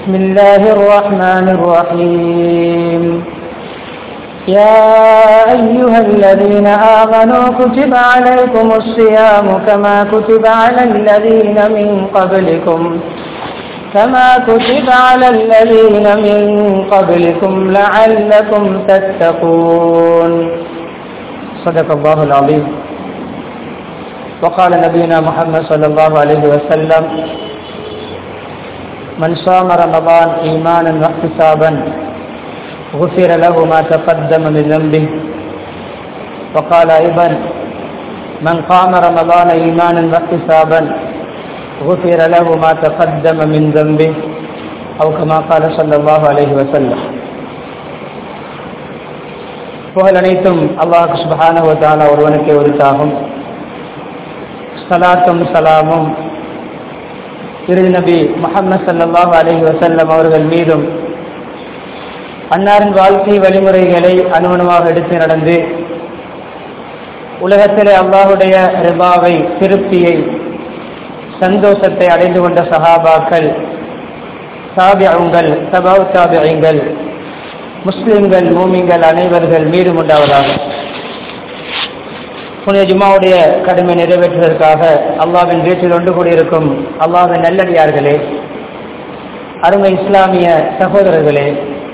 بسم الله الرحمن الرحيم يا أيها الذين آمنوا كتب عليكم الصيام كما كتب على الذين من قبلكم كما كتب على الذين من قبلكم لعلكم تتقون صدق الله العظيم وقال نبينا محمد صلى الله عليه وسلم من صام رمضان إيمانا واحتسابا غفر له ما تقدم من ذنبه وقال أيضا من قام رمضان إيمانا واحتسابا غفر له ما تقدم من ذنبه أو كما قال صلى الله عليه وسلم புகழ் அனைத்தும் அல்லாஹ் சுபஹானஹு வதஆலா ஒருவனுக்கே உரித்தாகும் சலாத்தும் சலாமும் இறுதி நபி முகமது சல்லாஹ் அலஹி வசல்லம் அவர்கள் மீதும் அன்னாரின் வாழ்க்கை வழிமுறைகளை அனுமணமாக எடுத்து நடந்து உலகத்திலே அல்லாஹுடைய ரிபாவை திருப்தியை சந்தோஷத்தை அடைந்து கொண்ட சஹாபாக்கள் தாபியங்கள் சபாவ் தாபியங்கள் முஸ்லிம்கள் மூமிங்கள் அனைவர்கள் மீதும் உண்டாவதாக புனித ஜும்மாவுடைய கடமை நிறைவேற்றுவதற்காக அல்லாவின் வீட்டில் ஒன்று கூடியிருக்கும் அல்லாவின் நல்லடியார்களே அருமை இஸ்லாமிய சகோதரர்களே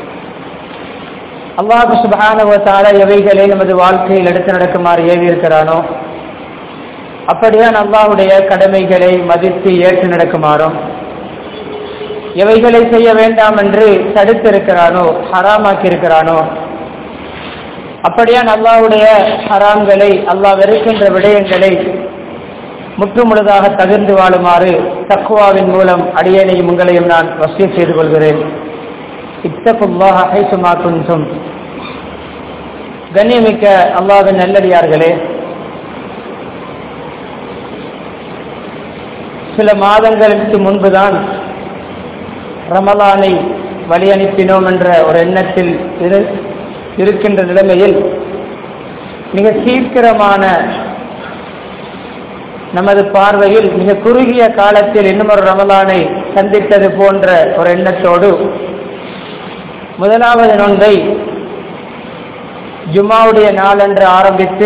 அல்லாஹு சுபானுவத்தால எவைகளை நமது வாழ்க்கையில் எடுத்து நடக்குமாறு ஏவி இருக்கிறானோ அப்படியான் அல்லாஹுடைய கடமைகளை மதித்து ஏற்று நடக்குமாறும் எவைகளை செய்ய வேண்டாம் என்று தடுத்திருக்கிறானோ ஹராமாக்கி இருக்கிறானோ அப்படியான் அல்லாவுடைய ஹராம்களை அல்லாஹ் வெறுக்கின்ற விடயங்களை முற்றுமுழுதாக தகிர்ந்து வாழுமாறு தக்குவாவின் மூலம் அடியனையும் உங்களையும் நான் வசிய செய்து கொள்கிறேன் இத்தகுல்லாக ஹைசுமா குன்சும் கண்ணியமிக்க அல்லாவின் நல்லடியார்களே சில மாதங்களுக்கு முன்புதான் ரமலானை வழி அனுப்பினோம் என்ற ஒரு எண்ணத்தில் இரு இருக்கின்ற நிலைமையில் மிக சீக்கிரமான நமது பார்வையில் மிக குறுகிய காலத்தில் இன்னும் ஒரு ரமலானை சந்தித்தது போன்ற ஒரு எண்ணத்தோடு முதலாவது நோன்பை ஜுமாவுடைய நாளன்று ஆரம்பித்து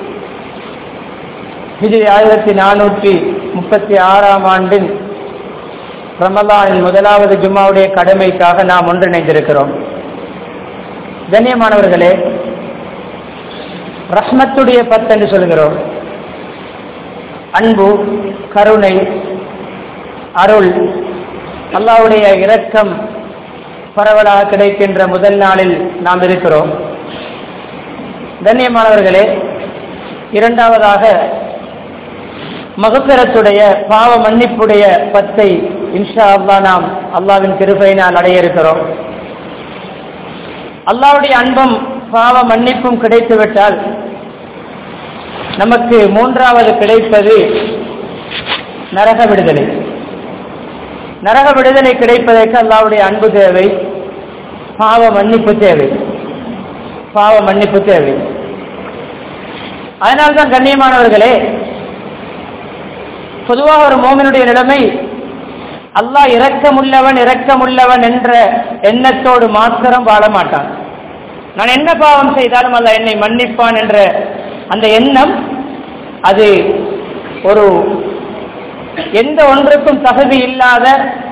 இது ஆயிரத்தி நானூற்றி முப்பத்தி ஆறாம் ஆண்டின் ரமலானின் முதலாவது ஜும்மாவுடைய கடமைக்காக நாம் ஒன்றிணைந்திருக்கிறோம் கண்ணியமானவர்களே ரஹ்மத்துடைய பத்து என்று சொல்கிறோம் அன்பு கருணை அருள் அல்லாவுடைய இரக்கம் பரவலாக கிடைக்கின்ற முதல் நாளில் நாம் இருக்கிறோம் கண்ணியமானவர்களே இரண்டாவதாக மகப்பெறத்துடைய பாவ மன்னிப்புடைய பத்தை இன்ஷா அல்லா நாம் அல்லாவின் கிருபையினால் அடைய இருக்கிறோம் அல்லாவுடைய அன்பும் பாவ மன்னிப்பும் கிடைத்துவிட்டால் நமக்கு மூன்றாவது கிடைப்பது நரக விடுதலை நரக விடுதலை கிடைப்பதற்கு அல்லாவுடைய அன்பு தேவை பாவ மன்னிப்பு தேவை பாவ மன்னிப்பு தேவை அதனால்தான் கண்ணியமானவர்களே பொதுவாக ஒரு மோமனுடைய நிலைமை அல்லாஹ் இரக்கமுள்ளவன் இரக்கமுள்ளவன் என்ற எண்ணத்தோடு மாத்திரம் வாழ மாட்டான் நான் என்ன பாவம் செய்தாலும் அல்ல என்னை மன்னிப்பான் என்ற அந்த எண்ணம் அது ஒரு எந்த ஒன்றுக்கும் தகுதி இல்லாத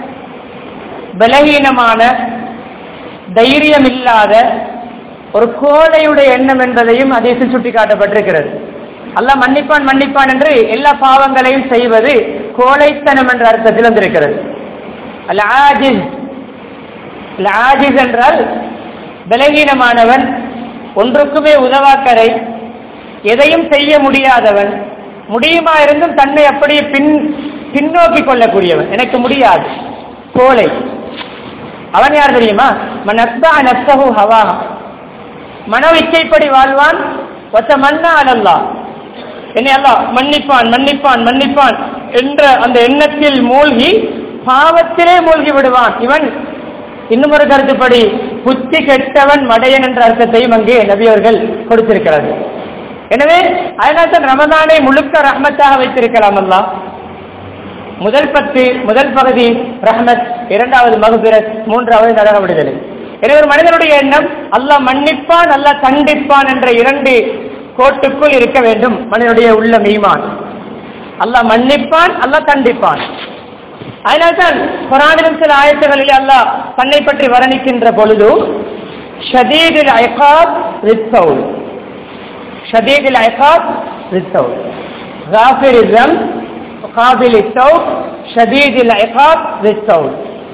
பலகீனமான தைரியம் இல்லாத ஒரு கோழையுடைய எண்ணம் என்பதையும் அதில் சுட்டி காட்டப்பட்டிருக்கிறது அல்ல மன்னிப்பான் மன்னிப்பான் என்று எல்லா பாவங்களையும் செய்வது கோழைத்தனம் என்ற அர்த்தத்தில் வந்திருக்கிறது அல்ல ஆஜிஸ் ஆஜிஸ் என்றால் பலகீனமானவன் ஒன்றுக்குமே உதவாக்கரை எதையும் செய்ய முடியாதவன் முடியுமா இருந்தும் தன்னை அப்படியே பின் பின்னோக்கி கொள்ளக்கூடியவன் எனக்கு முடியாது கோழை அவன் யார் தெரியுமா மனஸ்தா நப்சஹு ஹவா மனோ இச்சைப்படி வாழ்வான் ஒத்த மன்னா அலல்லா என்னை அல்லா மன்னிப்பான் மன்னிப்பான் மன்னிப்பான் என்ற அந்த எண்ணத்தில் மூழ்கி பாவத்திலே மூழ்கி விடுவான் இவன் இன்னும் ஒரு கருத்துப்படி புத்தி கெட்டவன் மடையன் என்ற அர்த்தத்தையும் அங்கே நபியவர்கள் கொடுத்திருக்கிறார்கள் எனவே அதனால்தான் ரமதானை முழுக்க ரஹ்மத்தாக வைத்திருக்கலாம் அல்லா முதல் பத்து முதல் பகுதி ரஹ்மத் இரண்டாவது மகபிரத் மூன்றாவது நரக விடுதலை எனவே ஒரு மனிதனுடைய எண்ணம் அல்லாஹ் மன்னிப்பான் அல்லாஹ் தண்டிப்பான் என்ற இரண்டு கோட்டுக்குள் இருக்க வேண்டும் மனிதனுடைய உள்ள மீமான் அல்லாஹ் மன்னிப்பான் அல்லாஹ் தண்டிப்பான் அதனால்தான் குரானிலும் சில ஆயத்துகளில் அல்லாஹ் தன்னை பற்றி வர்ணிக்கின்ற பொழுது ஷதீதில் ஐகாப் ரித்தவுல் ஷதீதில் ஐகாப் ரித்தவுல் غافر الذنب قابل التوب شديد العقاب ரித்தவுல்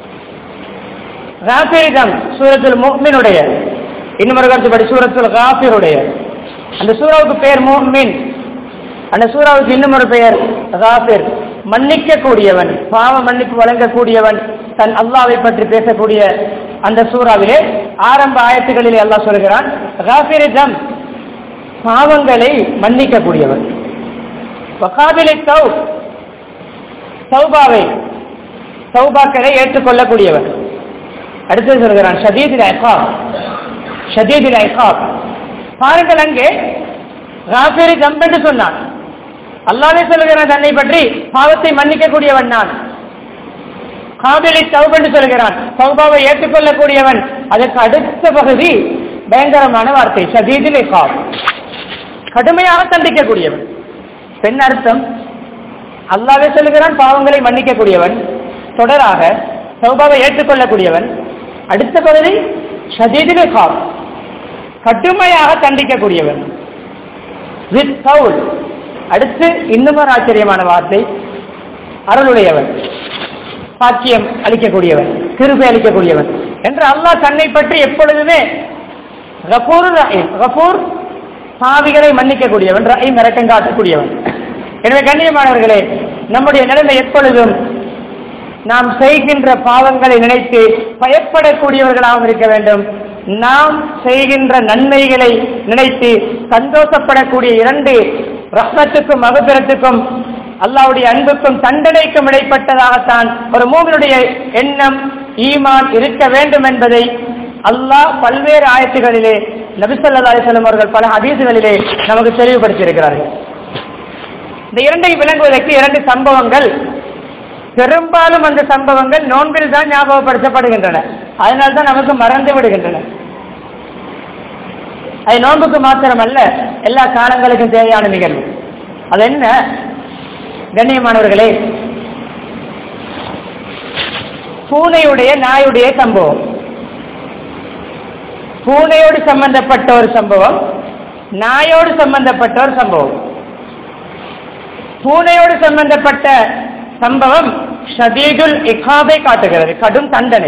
காபிரிதம் சூரத்துல் முக்மினுடைய இன்னும் ஒரு கருத்துப்படி சூரத்துல் காபிருடைய அந்த சூறாவுக்கு பெயர் முக்மின் அந்த சூறாவுக்கு இன்னும் ஒரு பெயர் காபிர் மன்னிக்க கூடியவன் பாவ மன்னிப்பு வழங்கக்கூடியவன் தன் அல்லாவை பற்றி பேசக்கூடிய அந்த சூறாவிலே ஆரம்ப ஆயத்துகளிலே அல்லாஹ் சொல்கிறான் காபிரிதம் பாவங்களை மன்னிக்க கூடியவன் வகாபிலை தௌ சௌபாவை சௌபாக்களை ஏற்றுக்கொள்ளக்கூடியவன் அடுத்து சொல்கிறான் ஷதீதில் ஐகாப் ஷதீதில் ஐகாப் பாருங்கள் அங்கே ராஃபேரி ஜம்ப் என்று சொன்னான் அல்லாவே சொல்லுகிறான் தன்னை பற்றி பாவத்தை மன்னிக்கக்கூடியவன் நான் காபிலி தௌப் என்று சொல்கிறான் சௌபாவை ஏற்றுக்கொள்ளக்கூடியவன் அதற்கு அடுத்த பகுதி பயங்கரமான வார்த்தை ஷதீதில் ஐகாப் கடுமையாக தண்டிக்கக்கூடியவன் பெண் அர்த்தம் அல்லாவே சொல்லுகிறான் பாவங்களை மன்னிக்கக்கூடியவன் தொடராக சௌபாவை ஏற்றுக்கொள்ளக்கூடியவன் அடுத்த பகுதி ஷதீதிலே காப் கடுமையாக தண்டிக்கக்கூடியவன் வித் கவுல் அடுத்து இன்னும் ஒரு ஆச்சரியமான வார்த்தை அருளுடையவன் பாக்கியம் அளிக்கக்கூடியவன் கிருபை அளிக்கக்கூடியவன் என்று அல்லாஹ் தன்னை பற்றி எப்பொழுதுமே கபூர் ரஹீம் கபூர் பாவிகளை மன்னிக்கக்கூடியவன் ரஹீம் இறக்கம் காட்டக்கூடியவன் எனவே கண்ணியமானவர்களே நம்முடைய நிலைமை எப்பொழுதும் நாம் செய்கின்ற பாவங்களை நினைத்து பயப்படக்கூடியவர்களாகவும் இருக்க வேண்டும் நாம் செய்கின்ற நன்மைகளை நினைத்து சந்தோஷப்படக்கூடிய இரண்டு ரத்னத்துக்கும் மகபிரத்துக்கும் அல்லாவுடைய அன்புக்கும் தண்டனைக்கும் இடைப்பட்டதாகத்தான் ஒரு மூவனுடைய எண்ணம் ஈமான் இருக்க வேண்டும் என்பதை அல்லாஹ் பல்வேறு ஆயத்துகளிலே நபிசல்லா அலிசல்லம் அவர்கள் பல ஹதீசுகளிலே நமக்கு தெளிவுபடுத்தியிருக்கிறார்கள் இந்த இரண்டையும் விளங்குவதற்கு இரண்டு சம்பவங்கள் பெரும்பாலும் அந்த சம்பவங்கள் நோன்பில் தான் ஞாபகப்படுத்தப்படுகின்றன அதனால்தான் நமக்கு மறந்து விடுகின்றன அது நோன்புக்கு மாத்திரமல்ல எல்லா காலங்களுக்கும் தேவையான நிகழ்வு அது என்ன கண்ணியமானவர்களே பூனையுடைய நாயுடைய சம்பவம் பூனையோடு சம்பந்தப்பட்ட ஒரு சம்பவம் நாயோடு சம்பந்தப்பட்ட ஒரு சம்பவம் பூனையோடு சம்பந்தப்பட்ட சம்பவம் ஷதீதுல் இகாபை காட்டுகிறது கடும் தண்டனை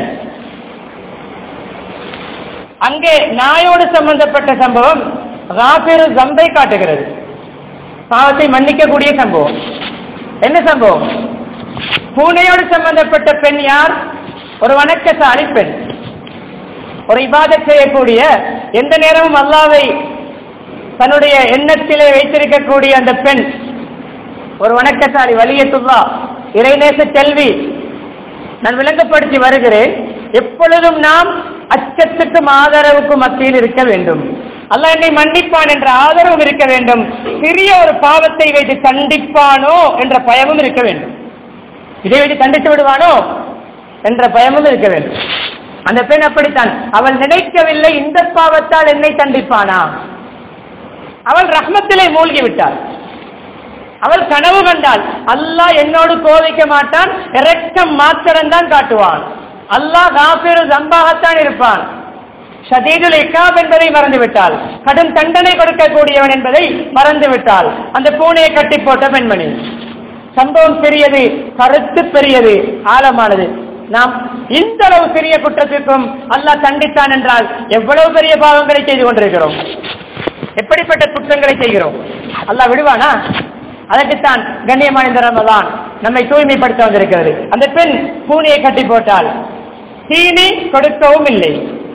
அங்கே நாயோடு சம்பந்தப்பட்ட சம்பவம் ராபிரு ஜம்பை காட்டுகிறது பாவத்தை மன்னிக்கக்கூடிய சம்பவம் என்ன சம்பவம் பூனையோடு சம்பந்தப்பட்ட பெண் யார் ஒரு வணக்கசாலி பெண் ஒரு இபாதத் செய்யக்கூடிய எந்த நேரமும் அல்லாவை தன்னுடைய எண்ணத்திலே வைத்திருக்கக்கூடிய அந்த பெண் ஒரு வணக்கசாலி வலியத்துல்லா இறைநேச செல்வி நான் விளங்கப்படுத்தி வருகிறேன் எப்பொழுதும் நாம் அச்சத்துக்கும் ஆதரவுக்கும் மத்தியில் இருக்க வேண்டும் அல்லாஹ் என்னை மன்னிப்பான் என்ற ஆதரவும் இருக்க வேண்டும் சிறிய ஒரு பாவத்தை வைத்து தண்டிப்பானோ என்ற பயமும் இருக்க வேண்டும் இதை வைத்து தண்டித்து விடுவானோ என்ற பயமும் இருக்க வேண்டும் அந்த பெண் அப்படித்தான் அவள் நினைக்கவில்லை இந்த பாவத்தால் என்னை தண்டிப்பானா அவள் ரஹ்மத்திலே மூழ்கி விட்டாள் அவள் கனவு கண்டாள் அல்லாஹ் என்னோடு கோவிக்க மாட்டான் இரக்கம் மாத்திரம்தான் காட்டுவான் அல்லாஹ் காபிரு ஜம்பாகத்தான் இருப்பான் ஷதீதுல் இக்காப் என்பதை மறந்து விட்டாள் கடும் தண்டனை கொடுக்கக்கூடியவன் என்பதை மறந்து விட்டாள் அந்த பூனையை கட்டி போட்ட பெண்மணி சம்பவம் பெரியது கருத்து பெரியது ஆழமானது நாம் இந்த அளவு சிறிய குற்றத்திற்கும் அல்லாஹ் தண்டித்தான் என்றால் எவ்வளவு பெரிய பாவங்களை செய்து கொண்டிருக்கிறோம் எப்படிப்பட்ட குற்றங்களை செய்கிறோம் அல்லாஹ் விடுவானா அதற்குத்தான் கண்ணியமான இந்த ரமதான் நம்மை தூய்மைப்படுத்த வந்திருக்கிறது அந்த பெண் பூனையை கட்டி போட்டால் தீனி கொடுக்கவும் இல்லை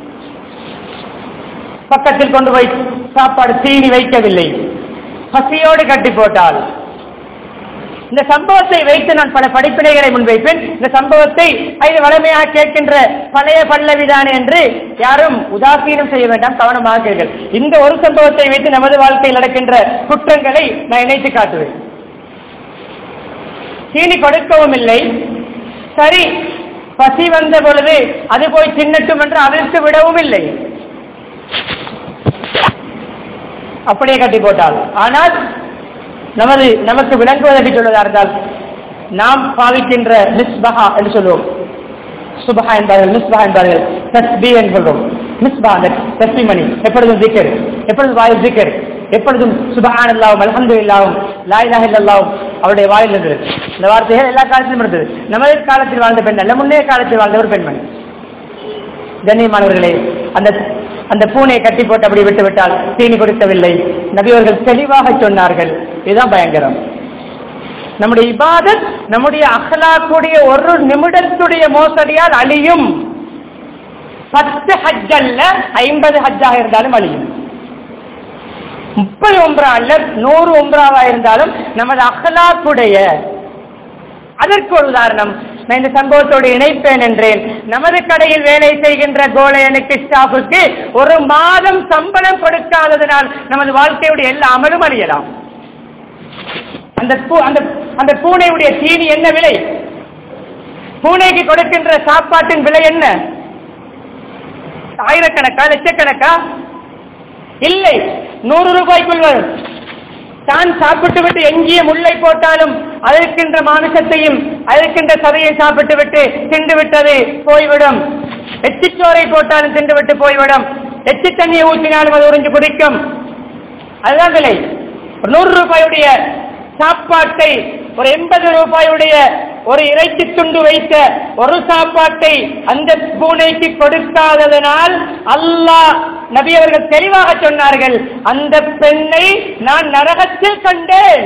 பக்கத்தில் கொண்டு போய் சாப்பாடு தீனி வைக்கவில்லை பசியோடு கட்டி போட்டால் இந்த சம்பவத்தை வைத்து நான் பல படிப்பினைகளை முன்வைப்பேன் இந்த சம்பவத்தை இது வளமையாக கேட்கின்ற பழைய பல்லவிதானே என்று யாரும் உதாசீனம் செய்ய வேண்டாம் கவனமாக கேட்கள் இந்த ஒரு சம்பவத்தை வைத்து நமது வாழ்க்கையில் நடக்கின்ற குற்றங்களை நான் இணைத்து காட்டுவேன் தீனி கொடுக்கவும் இல்லை சரி பசி வந்த பொழுது அது போய் தின்னட்டும் என்று அவிழ்த்து விடவும் இல்லை அப்படியே கட்டி போட்டால் ஆனால் நமது நமக்கு விளங்குவதற்கு சொல்வதா இருந்தால் நாம் பாவிக்கின்ற மிஸ்பஹா என்று சொல்லுவோம் சுபஹா என்பார்கள் மிஸ்பஹா என்பார்கள் தஸ்பி என்று சொல்றோம் மிஸ்பா அந்த தஸ்பி மணி எப்பொழுதும் திக்கர் எப்பொழுதும் வாயில் திக்கர் எப்பொழுதும் சுபஹான் இல்லாவும் அலமது இல்லாவும் லாயிலாக இல்லாவும் அவருடைய வாயில் இருந்தது இந்த வார்த்தைகள் எல்லா காலத்திலும் இருந்தது நமது காலத்தில் வாழ்ந்த பெண் அல்ல முன்னைய காலத்தில் வாழ்ந்த ஒரு பெண்மணி கண்ணியமானவர்களே அந்த அந்த பூனையை கட்டி போட்டு அப்படி விட்டு விட்டால் தீனி கொடுக்கவில்லை நபியவர்கள் தெளிவாக சொன்னார்கள் இதுதான் பயங்கரம் நம்முடைய இபாதத் நம்முடைய அகலாக்குடைய ஒரு நிமிடத்துடைய மோசடியால் அழியும் பத்து ஹஜ் அல்ல ஐம்பது ஹஜ்ஜாக இருந்தாலும் அழியும் முப்பது ஒன்றா அல்ல நூறு ஒன்றாவா இருந்தாலும் நமது அகலாக்குடைய அதற்கு ஒரு உதாரணம் நான் இந்த சம்பவத்தோடு இணைப்பேன் என்றேன் நமது கடையில் வேலை செய்கின்ற கோலையனுக்கு ஸ்டாஃபுக்கு ஒரு மாதம் சம்பளம் கொடுக்காததனால் நமது வாழ்க்கையுடைய எல்லா அமலும் அழியலாம் அந்த பூ- அந்த அந்த பூனையுடைய தீனி என்ன விலை பூனைக்கு கொடுக்கின்ற சாப்பாட்டின் விலை என்ன ஆயிரக்கணக்கா லட்சக்கணக்கா இல்லை நூறு ரூபாய்க்குள் வரும் தான் சாப்பிட்டு விட்டு எங்கிய முல்லை போட்டாலும் அதற்கின்ற மாமிசத்தையும் அதற்கின்ற சதையை சாப்பிட்டு விட்டு தின்று விட்டது போய்விடும் எச்சிச்சோரை போட்டாலும் தின்று விட்டு போய்விடும் எச்சி தண்ணியை ஊற்றினாலும் அது உறிஞ்சு குடிக்கும் அதுதான் விலை ஒரு நூறு ரூபாயுடைய சாப்பாட்டை ஒரு எண்பது ரூபாயுடைய ஒரு இறைச்சி துண்டு வைத்த ஒரு சாப்பாட்டை அந்த பூனைக்கு கொடுக்காததனால் அல்லாஹ் நபி அவர்கள் தெளிவாக சொன்னார்கள் அந்த பெண்ணை நான் நரகத்தில் கண்டேன்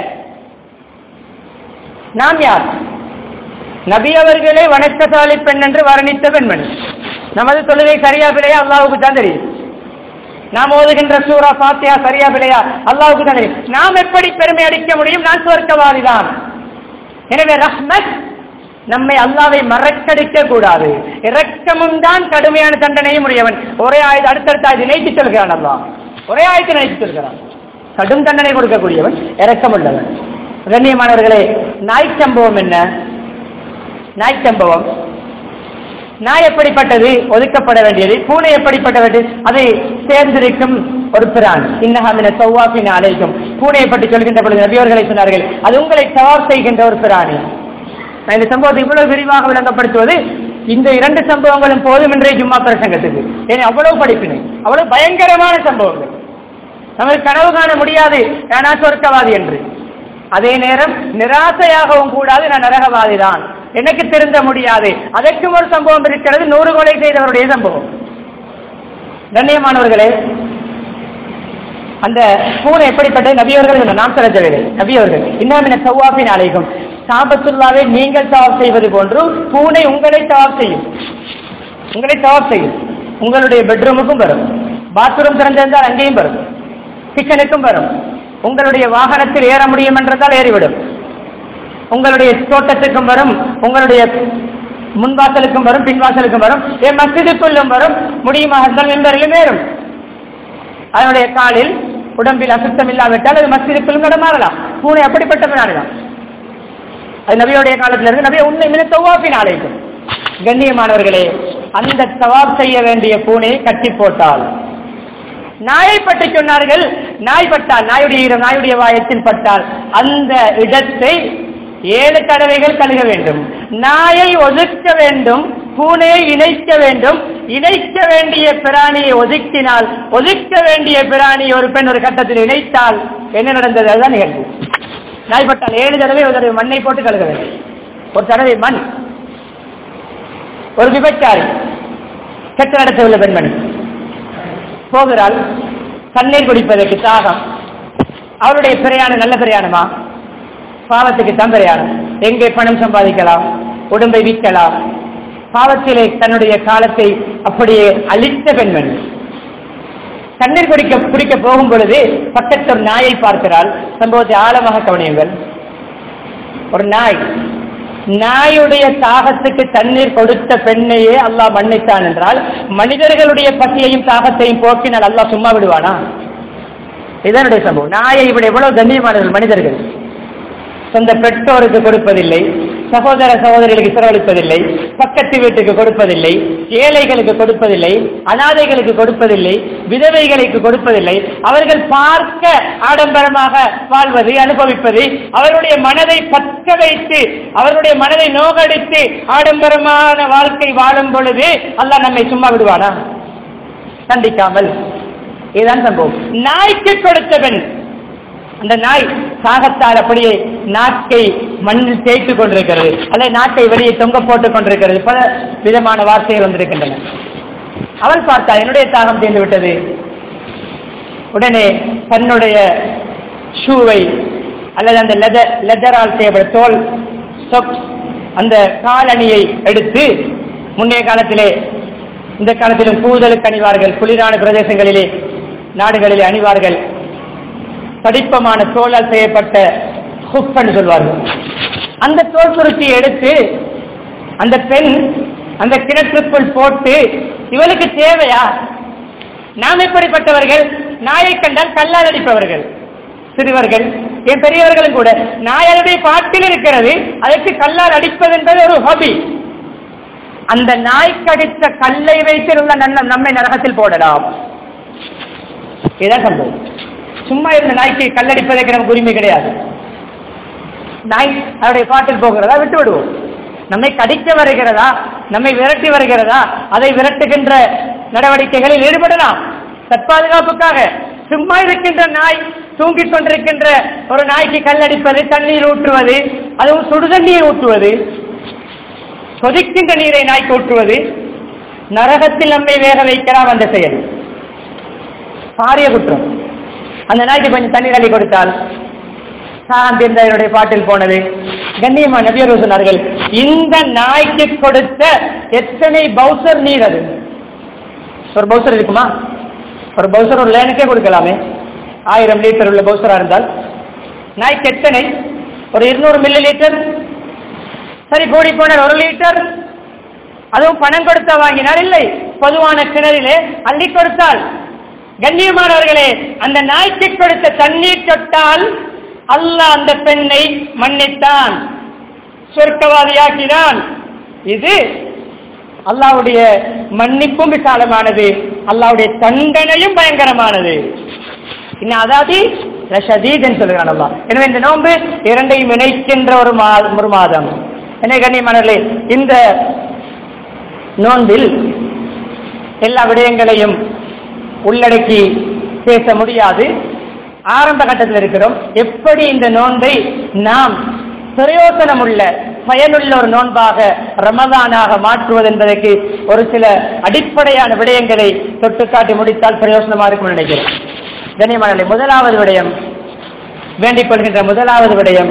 நாம் யார் நபி அவர்களே வணக்கசாலி பெண் என்று வர்ணித்த பெண்மணி நமது தொழுகை சரியா பிழையா அல்லாவுக்கு தான் தெரியும் நாம் ஓதுகின்ற சூரா பாத்தியா சரியா பிழையா அல்லாவுக்கு தான் தெரியும் நாம் எப்படி பெருமை அடிக்க முடியும் நான் சுவர்க்கவாதிதான் எனவே ரஹ்மத் நம்மை அல்லாவை மறக்கடிக்க கூடாது இரக்கமும் தான் கடுமையான தண்டனையும் உடையவன் ஒரே ஆயுத அடுத்தடுத்த ஆயுத நினைத்து சொல்கிறான் அல்லாஹ் ஒரே ஆயுதத்தை நினைத்து சொல்கிறான் கடும் தண்டனை கொடுக்கக்கூடியவன் இரக்கம் உள்ளவன் கண்ணியமானவர்களே நாய் சம்பவம் என்ன நாய் சம்பவம் நாய் எப்படிப்பட்டது ஒதுக்கப்பட வேண்டியது பூனை எப்படிப்பட்டது அது சேர்ந்திருக்கும் ஒரு பிரான் இன்னஹாமின சௌவாபின் அழைக்கும் பூனையை பற்றி சொல்கின்ற பொழுது நபியவர்களை சொன்னார்கள் அது உங்களை சவாப் செய்கின்ற ஒரு பிராணி நான் இந்த சம்பவத்தை இவ்வளவு விரிவாக விளங்கப்படுத்துவது இந்த இரண்டு சம்பவங்களும் போதும் இன்றைய ஜும்மா பிரசங்கத்துக்கு ஏன்னா அவ்வளவு படிப்பினை அவ்வளவு பயங்கரமான சம்பவங்கள் நமக்கு கனவு காண முடியாது நான் சொர்க்கவாதி என்று அதே நேரம் நிராசையாகவும் கூடாது நான் நரகவாதி தான் எனக்கு திருந்த முடியாது அதற்கும் ஒரு சம்பவம் இருக்கிறது நூறு கொலை செய்தவருடைய சம்பவம் கண்ணியமானவர்களே அந்த பூனை எப்படிப்பட்டது நபியவர்கள் நாம் செலுத்தவில்லை நபியவர்கள் இன்னும் சவ்வாப்பின் அழைக்கும் சாபத்துள்ளாவே நீங்கள் தவாப் செய்வது போன்று பூனை உங்களை தவாப் செய்யும் உங்களை தவாப் செய்யும் உங்களுடைய பெட்ரூமுக்கும் வரும் பாத்ரூம் திறந்திருந்தால் அங்கேயும் வரும் கிச்சனுக்கும் வரும் உங்களுடைய வாகனத்தில் ஏற முடியும் என்றதால் ஏறிவிடும் உங்களுடைய தோட்டத்துக்கும் வரும் உங்களுடைய முன்வாசலுக்கும் வரும் பின்வாசலுக்கும் வரும் என் மசிதுக்குள்ளும் வரும் முடியுமாக இருந்தால் மெம்பரிலும் ஏறும் அதனுடைய காலில் உடம்பில் அசுத்தம் இல்லாவிட்டால் அது மசிதுக்குள்ளும் நடமாறலாம் பூனை அப்படிப்பட்ட பின்னாடிதான் அது நபியோடைய காலத்தில் இருந்து நபியை உண்மை மின தவாப்பின் ஆலைக்கும் கண்ணியமானவர்களே அந்த தவாப் செய்ய வேண்டிய பூனையை கட்டி போட்டால் நாயை பற்றி சொன்னார்கள் நாய் பட்டால் நாயுடைய ஈரம் நாயுடைய வாயத்தில் பட்டால் அந்த இடத்தை ஏழு தடவைகள் கழுக வேண்டும் நாயை ஒதுக்க வேண்டும் பூனையை இணைக்க வேண்டும் இணைக்க வேண்டிய பிராணியை ஒதுக்கினால் ஒதுக்க வேண்டிய பிராணி ஒரு பெண் ஒரு கட்டத்தில் இணைத்தால் என்ன நடந்தது அதுதான் நிகழ்வு நாய்பட்டால் ஏழு தடவை ஒரு தடவை மண்ணை போட்டு கழுக வேண்டும் ஒரு தடவை மண் ஒரு விபச்சாரி கெட்ட நடத்த உள்ள பெண்மணி போகிறாள் தண்ணீர் குடிப்பதற்கு தாகம் அவருடைய பிரயாணம் நல்ல பிரயாணமா பாவத்துக்கு தான் பிரயாணம் எங்கே பணம் சம்பாதிக்கலாம் உடம்பை விற்கலாம் பாவத்திலே தன்னுடைய காலத்தை அப்படியே அழித்த பெண்மணி தண்ணீர் குடிக்க குடிக்க போகும் பொழுது பக்கத்து ஒரு நாயை பார்க்கிறாள் சம்பவத்தை ஆழமாக கவனியுங்கள் ஒரு நாய் நாயுடைய தாகத்துக்கு தண்ணீர் கொடுத்த பெண்ணையே அல்லாஹ் மன்னித்தான் என்றால் மனிதர்களுடைய பசியையும் தாகத்தையும் போக்கினால் அல்லாஹ் சும்மா விடுவானா இதனுடைய சம்பவம் நாயை விட எவ்வளவு கண்ணியமானவர்கள் மனிதர்கள் சொந்த பெற்றோருக்கு கொடுப்பதில்லை சகோதர சகோதரிகளுக்கு செலவழிப்பதில்லை பக்கத்து வீட்டுக்கு கொடுப்பதில்லை ஏழைகளுக்கு கொடுப்பதில்லை அனாதைகளுக்கு கொடுப்பதில்லை விதவைகளுக்கு கொடுப்பதில்லை அவர்கள் பார்க்க ஆடம்பரமாக வாழ்வது அனுபவிப்பது அவர்களுடைய மனதை பற்ற வைத்து அவர்களுடைய மனதை நோகடித்து ஆடம்பரமான வாழ்க்கை வாழும் பொழுது அல்லாஹ் நம்மை சும்மா விடுவானா கண்டிக்காமல் இதுதான் சம்பவம் நாய்க்கு கொடுத்தவன் அந்த நாய் சாகத்தால் அப்படியே நாக்கை மண்ணில் தேய்த்து கொண்டிருக்கிறது அல்லது நாக்கை வெளியே தொங்க போட்டுக் கொண்டிருக்கிறது பல விதமான வார்த்தைகள் வந்திருக்கின்றன அவள் பார்த்தா என்னுடைய தாகம் தீர்ந்து விட்டது உடனே தன்னுடைய ஷூவை அல்லது அந்த லெதர் லெதரால் செய்யப்பட்ட தோல் சொக்ஸ் அந்த காலணியை எடுத்து முன்னைய காலத்திலே இந்த காலத்திலும் கூதலுக்கு அணிவார்கள் குளிரான பிரதேசங்களிலே நாடுகளிலே அணிவார்கள் படிப்பமான தோலால் செய்யப்பட்ட ஹுப்பன்னு சொல்வார்கள் அந்த தோல் சுருட்டியை எடுத்து அந்த பெண் அந்த கிணற்றுக்குள் போட்டு இவளுக்கு தேவையா நாம் எப்படிப்பட்டவர்கள் நாயை கண்டால் கல்லால் அடிப்பவர்கள் சிறுவர்கள் என் பெரியவர்களும் கூட நாயனுடைய பாட்டில் இருக்கிறது அதற்கு கல்லால் அடிப்பது என்பது ஒரு ஹாபி அந்த நாய்க்கு அடித்த கல்லை வைத்திருந்த நன்ன- நம்மை நரகத்தில் போடலாம் இதுதான் சம்பவம் சும்மா இருந்த நாய்க்கு கல்லடிப்பதற்கு நமக்கு உரிமை கிடையாது நாய் அதனுடைய பாட்டில் போகிறதா விட்டு விடுவோம் நம்மை கடிக்க வருகிறதா நம்மை விரட்டி வருகிறதா அதை விரட்டுகின்ற நடவடிக்கைகளில் ஈடுபடலாம் தற்பாதுகாப்புக்காக சும்மா இருக்கின்ற நாய் தூங்கிக் கொண்டிருக்கின்ற ஒரு நாய்க்கு கல்லடிப்பது தண்ணீர் ஊற்றுவது அதுவும் சுடுதண்ணீரை ஊற்றுவது கொதிக்கின்ற நீரை நாய்க்கு ஊற்றுவது நரகத்தில் நம்மை வேக வைக்கலாம் அந்த செயல் பாரிய குற்றம் அந்த நாய்க்கு கொஞ்சம் தண்ணீர் அள்ளி கொடுத்தால் சாந்தி என்னுடைய பாட்டில் போனது கண்ணியமா நபியர் சொன்னார்கள் இந்த நாய்க்கு கொடுத்த எத்தனை பவுசர் நீர் அது ஒரு பவுசர் இருக்குமா ஒரு பவுசர் ஒரு லேனுக்கே கொடுக்கலாமே ஆயிரம் லிட்டர் உள்ள பவுசரா இருந்தால் நாய்க்கு எத்தனை ஒரு இருநூறு மில்லி லிட்டர் சரி கூடி போன ஒரு லிட்டர் அதுவும் பணம் கொடுத்த வாங்கினார் இல்லை பொதுவான கிணறிலே அள்ளி கொடுத்தால் கண்ணியமானவர்களே அந்த நாய்க்கு கொடுத்த தண்ணீர் தொட்டால் அல்லாஹ் அந்த பெண்ணை மன்னித்தான் சொர்க்கவாதியாக்கினான் இது அல்லாவுடைய மன்னிப்பும் விசாலமானது அல்லாவுடைய தண்டனையும் பயங்கரமானது இன்னும் அதாவது ரஷதீத் சொல்லுகிறான் அல்லா எனவே இந்த நோன்பு இரண்டையும் இணைக்கின்ற ஒரு மா ஒரு மாதம் என்ன கண்ணியமானவர்களே இந்த நோன்பில் எல்லா விடயங்களையும் உள்ளடக்கி பேச முடியாது ஆரம்ப கட்டத்தில் இருக்கிறோம் எப்படி இந்த நோன்பை நாம் பிரயோசனமுள்ள பயனுள்ள ஒரு நோன்பாக ரமதானாக மாற்றுவது என்பதற்கு ஒரு சில அடிப்படையான விடயங்களை தொட்டு காட்டி முடித்தால் பிரயோசனமாக இருக்கும் நினைக்கிறேன் கண்ணியமானவர்களே முதலாவது விடயம் வேண்டிக் கொள்கின்ற முதலாவது விடயம்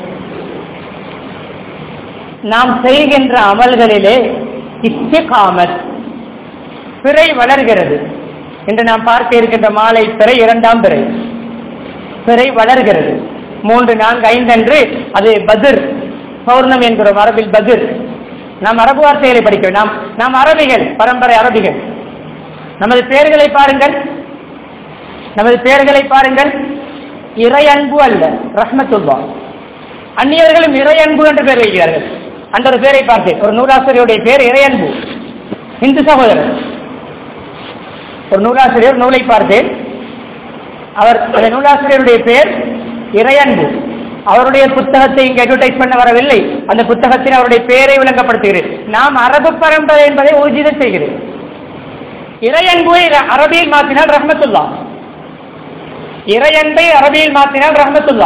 நாம் செய்கின்ற அமல்களிலே இஸ்திகாமத் பிறை வளர்கிறது இன்று நாம் பார்க்க இருக்கின்ற மாலை பிறை இரண்டாம் பிறை பிறை வளர்கிறது மூன்று நான்கு ஐந்து அன்று அது பதிர் பௌர்ணமி என்கிறோம் அரபில் பதிர் நாம் அரபு வார்த்தைகளை படிக்கிறோம் நாம் நாம் அரபிகள் பரம்பரை அரபிகள் நமது பெயர்களை பாருங்கள் நமது பெயர்களை பாருங்கள் இறை அன்பு அல்ல ரஹ்மத்துல்லா அந்நியர்களும் இறை அன்பு என்று பெயர் வைக்கிறார்கள் அந்த ஒரு பேரை பார்த்தேன் ஒரு நூலாசிரியருடைய பேர் இறையன்பு இந்து சகோதரர் ஒரு நூலாசிரியர் நூலை பார்த்தேன் அவர் அந்த நூலாசிரியருடைய பேர் இறையன்பு அவருடைய புத்தகத்தை இங்கு அட்வர்டைஸ் பண்ண வரவில்லை அந்த புத்தகத்தில் அவருடைய பெயரை விளங்கப்படுத்துகிறேன் நாம் அரபு பரம்பரை என்பதை ஊர்ஜிதம் செய்கிறேன் இறையன்பை அரபியில் மாற்றினால் ரஹமத்துல்லா இறையன்பை அரபியில் மாற்றினால் ரஹமத்துல்லா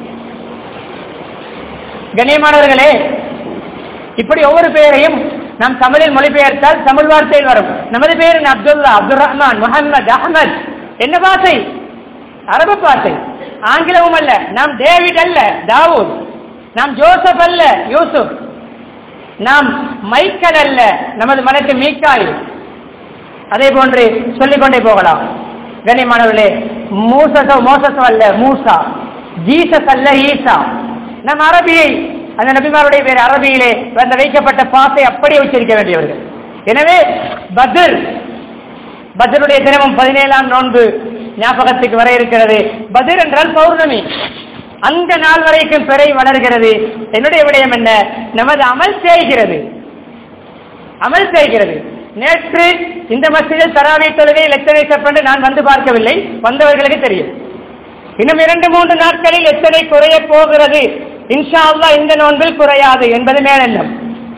கண்ணியமானவர்களே இப்படி ஒவ்வொரு பெயரையும் நாம் தமிழில் மொழிபெயர்த்தால் தமிழ் வார்த்தையில் வரும் நமது பேர் அப்துல்லா அப்துல் ரஹ்மான் முகமது அகமது என்ன பாஷை அரபு பாஷை ஆங்கிலமும் அல்ல நாம் டேவிட் அல்ல தாவூத் நாம் ஜோசப் அல்ல யூசுப் நாம் மைக்கல் அல்ல நமது மனத்து மீக்காய் அதே போன்று சொல்லிக்கொண்டே போகலாம் கண்ணியமானவர்களே மூசசோ மோசசோ அல்ல மூசா ஜீசஸ் அல்ல ஈசா நம் அரபியை அந்த நபிமாருடைய பேர் அரபியிலே அந்த வைக்கப்பட்ட பாசை அப்படியே உச்சரிக்க வேண்டியவர்கள் எனவே பத்ர் பத்ருடைய தினமும் பதினேழாம் நோன்பு ஞாபகத்துக்கு வர இருக்கிறது பத்ர் என்றால் பௌர்ணமி அந்த நாள் வரைக்கும் பிறை வளர்கிறது என்னுடைய விடயம் என்ன நமது அமல் செய்கிறது அமல் செய்கிறது நேற்று இந்த மசிதில் தராவி தொழுகையில் எத்தனை செப்பண்டு நான் வந்து பார்க்கவில்லை வந்தவர்களுக்கு தெரியும் இன்னும் இரண்டு மூன்று நாட்களில் எத்தனை குறைய போகிறது இன்ஷா அல்லாஹ் இந்த நோன்பில் குறையாது என்பது மேலெண்ணம்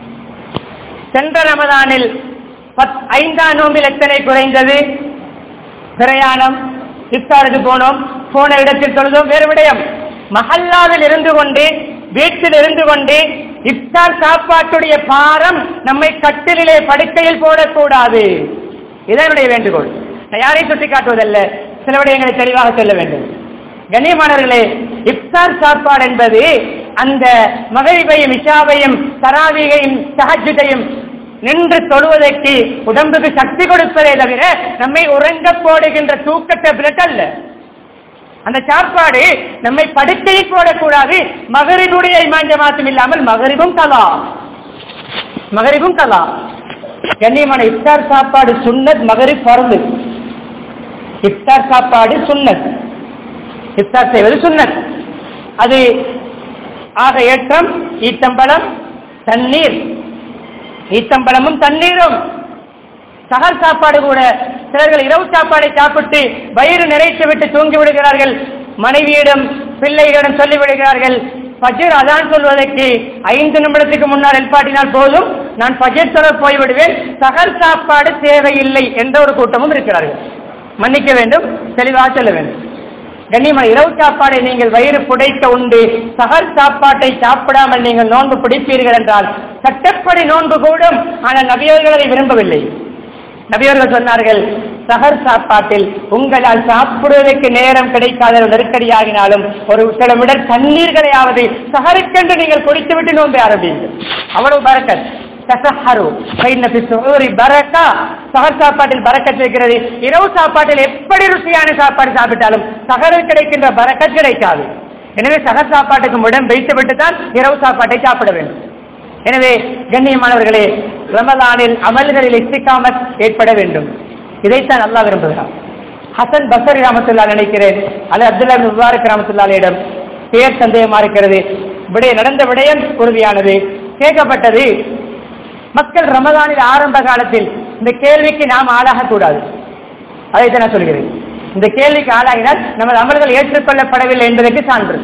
சென்ற ரமதானில் பத்- ஐந்தாம் நோம்பில் எத்தனை குறைந்தது பிரயாணம் இஃப்தாருக்கு போனோம் போன இடத்தில் தொழுதோம் வேறு விடயம் மஹல்லாவில் இருந்து கொண்டு வீட்டில் இருந்து கொண்டு இஃப்தார் சாப்பாட்டுடைய பாரம் நம்மை கட்டிலே படுக்கையில் போடக்கூடாது இதனுடைய வேண்டுகோள் நான் யாரையும் சுட்டி காட்டுவதல்ல சில விடயங்களை தெளிவாக சொல்ல வேண்டும் கண்ணியமானவர்களே இஃப்தார் சாப்பாடு என்பது அந்த மகிழ்வையும் இஷாவையும் தராவிகையும் சஹஜத்தையும் நின்று தொழுவதற்கு உடம்புக்கு சக்தி கொடுப்பதே தவிர நம்மை உறங்க போடுகின்ற தூக்க டேப்லெட் அல்ல அந்த சாப்பாடு நம்மை படுக்கையில் போடக்கூடாது மகரிபுடைய இமாஞ்ச மாத்தம் இல்லாமல் மகரிபும் கலா மகரிபும் கலா கண்ணியமான இஃப்தார் சாப்பாடு சுன்னத் மகரிப் பருந்து இஃப்தார் சாப்பாடு சுன்னத் இஃப்தார் செய்வது சுன்னத் அது ஆக ஏற்றம் ஈத்தம்பழம் தண்ணீர் ஈத்தம்பழமும் தண்ணீரும் சகல் சாப்பாடு கூட சிலர்கள் இரவு சாப்பாடை சாப்பிட்டு வயிறு நிறைத்து விட்டு தூங்கி விடுகிறார்கள் மனைவியிடம் பிள்ளைகளிடம் சொல்லி விடுகிறார்கள் பஜர் அதான் சொல்வதற்கு ஐந்து நிமிடத்துக்கு முன்னால் எழுப்பாட்டினால் போதும் நான் பஜர் சொல்ல போய்விடுவேன் சகல் சாப்பாடு தேவையில்லை என்ற ஒரு கூட்டமும் இருக்கிறார்கள் மன்னிக்க வேண்டும் தெளிவாக சொல்ல வேண்டும் கண்ணியமான இரவு சாப்பாடை நீங்கள் வயிறு புடைக்க உண்டு சகல் சாப்பாட்டை சாப்பிடாமல் நீங்கள் நோன்பு பிடிப்பீர்கள் என்றால் சட்டப்படி நோன்பு கூடும் ஆனால் நபியவர்கள் அதை விரும்பவில்லை நபியவர்கள் சொன்னார்கள் சகர் சாப்பாட்டில் உங்களால் சாப்பிடுவதற்கு நேரம் கிடைக்காத ஒரு நெருக்கடியாகினாலும் ஒரு சில விடர் தண்ணீர்களையாவது சகருக்கென்று நீங்கள் குடித்துவிட்டு நோன்பை ஆரம்பிங்கள் அவ்வளவு பறக்கத் தசஹரு ஃபைன்ன ஃபி சுஹூரி பரக்கா சஹர் சாப்பாட்டில் பரக்கத் இருக்கிறது இரவு சாப்பாட்டில் எப்படி ருசியான சாப்பாடு சாப்பிட்டாலும் சஹரில் கிடைக்கின்ற பரக்கத் கிடைக்காது எனவே சகர் சாப்பாட்டுக்கு முடம் வைத்துவிட்டு தான் இரவு சாப்பாட்டை சாப்பிட வேண்டும் எனவே கண்ணியமானவர்களே ரமலானில் அமல்களில் இஸ்திகாமத் ஏற்பட வேண்டும் இதைத்தான் அல்லாஹ் விரும்புகிறார் ஹசன் பசரி ராமத்துல்லா நினைக்கிறேன் அல்லது அப்துல்லா பின் முபாரக் ராமத்துல்லாலிடம் பேர் சந்தேகமா இருக்கிறது விடய நடந்த விடயம் உறுதியானது கேட்கப்பட்டது மக்கள் ரமதானில் ஆரம்ப காலத்தில் இந்த கேள்விக்கு நாம் ஆளாகக்கூடாது அதைத்தான் நான் சொல்கிறேன் இந்த கேள்விக்கு ஆளாகினால் நமது அமல்கள் ஏற்றுக்கொள்ளப்படவில்லை என்பதற்கு சான்று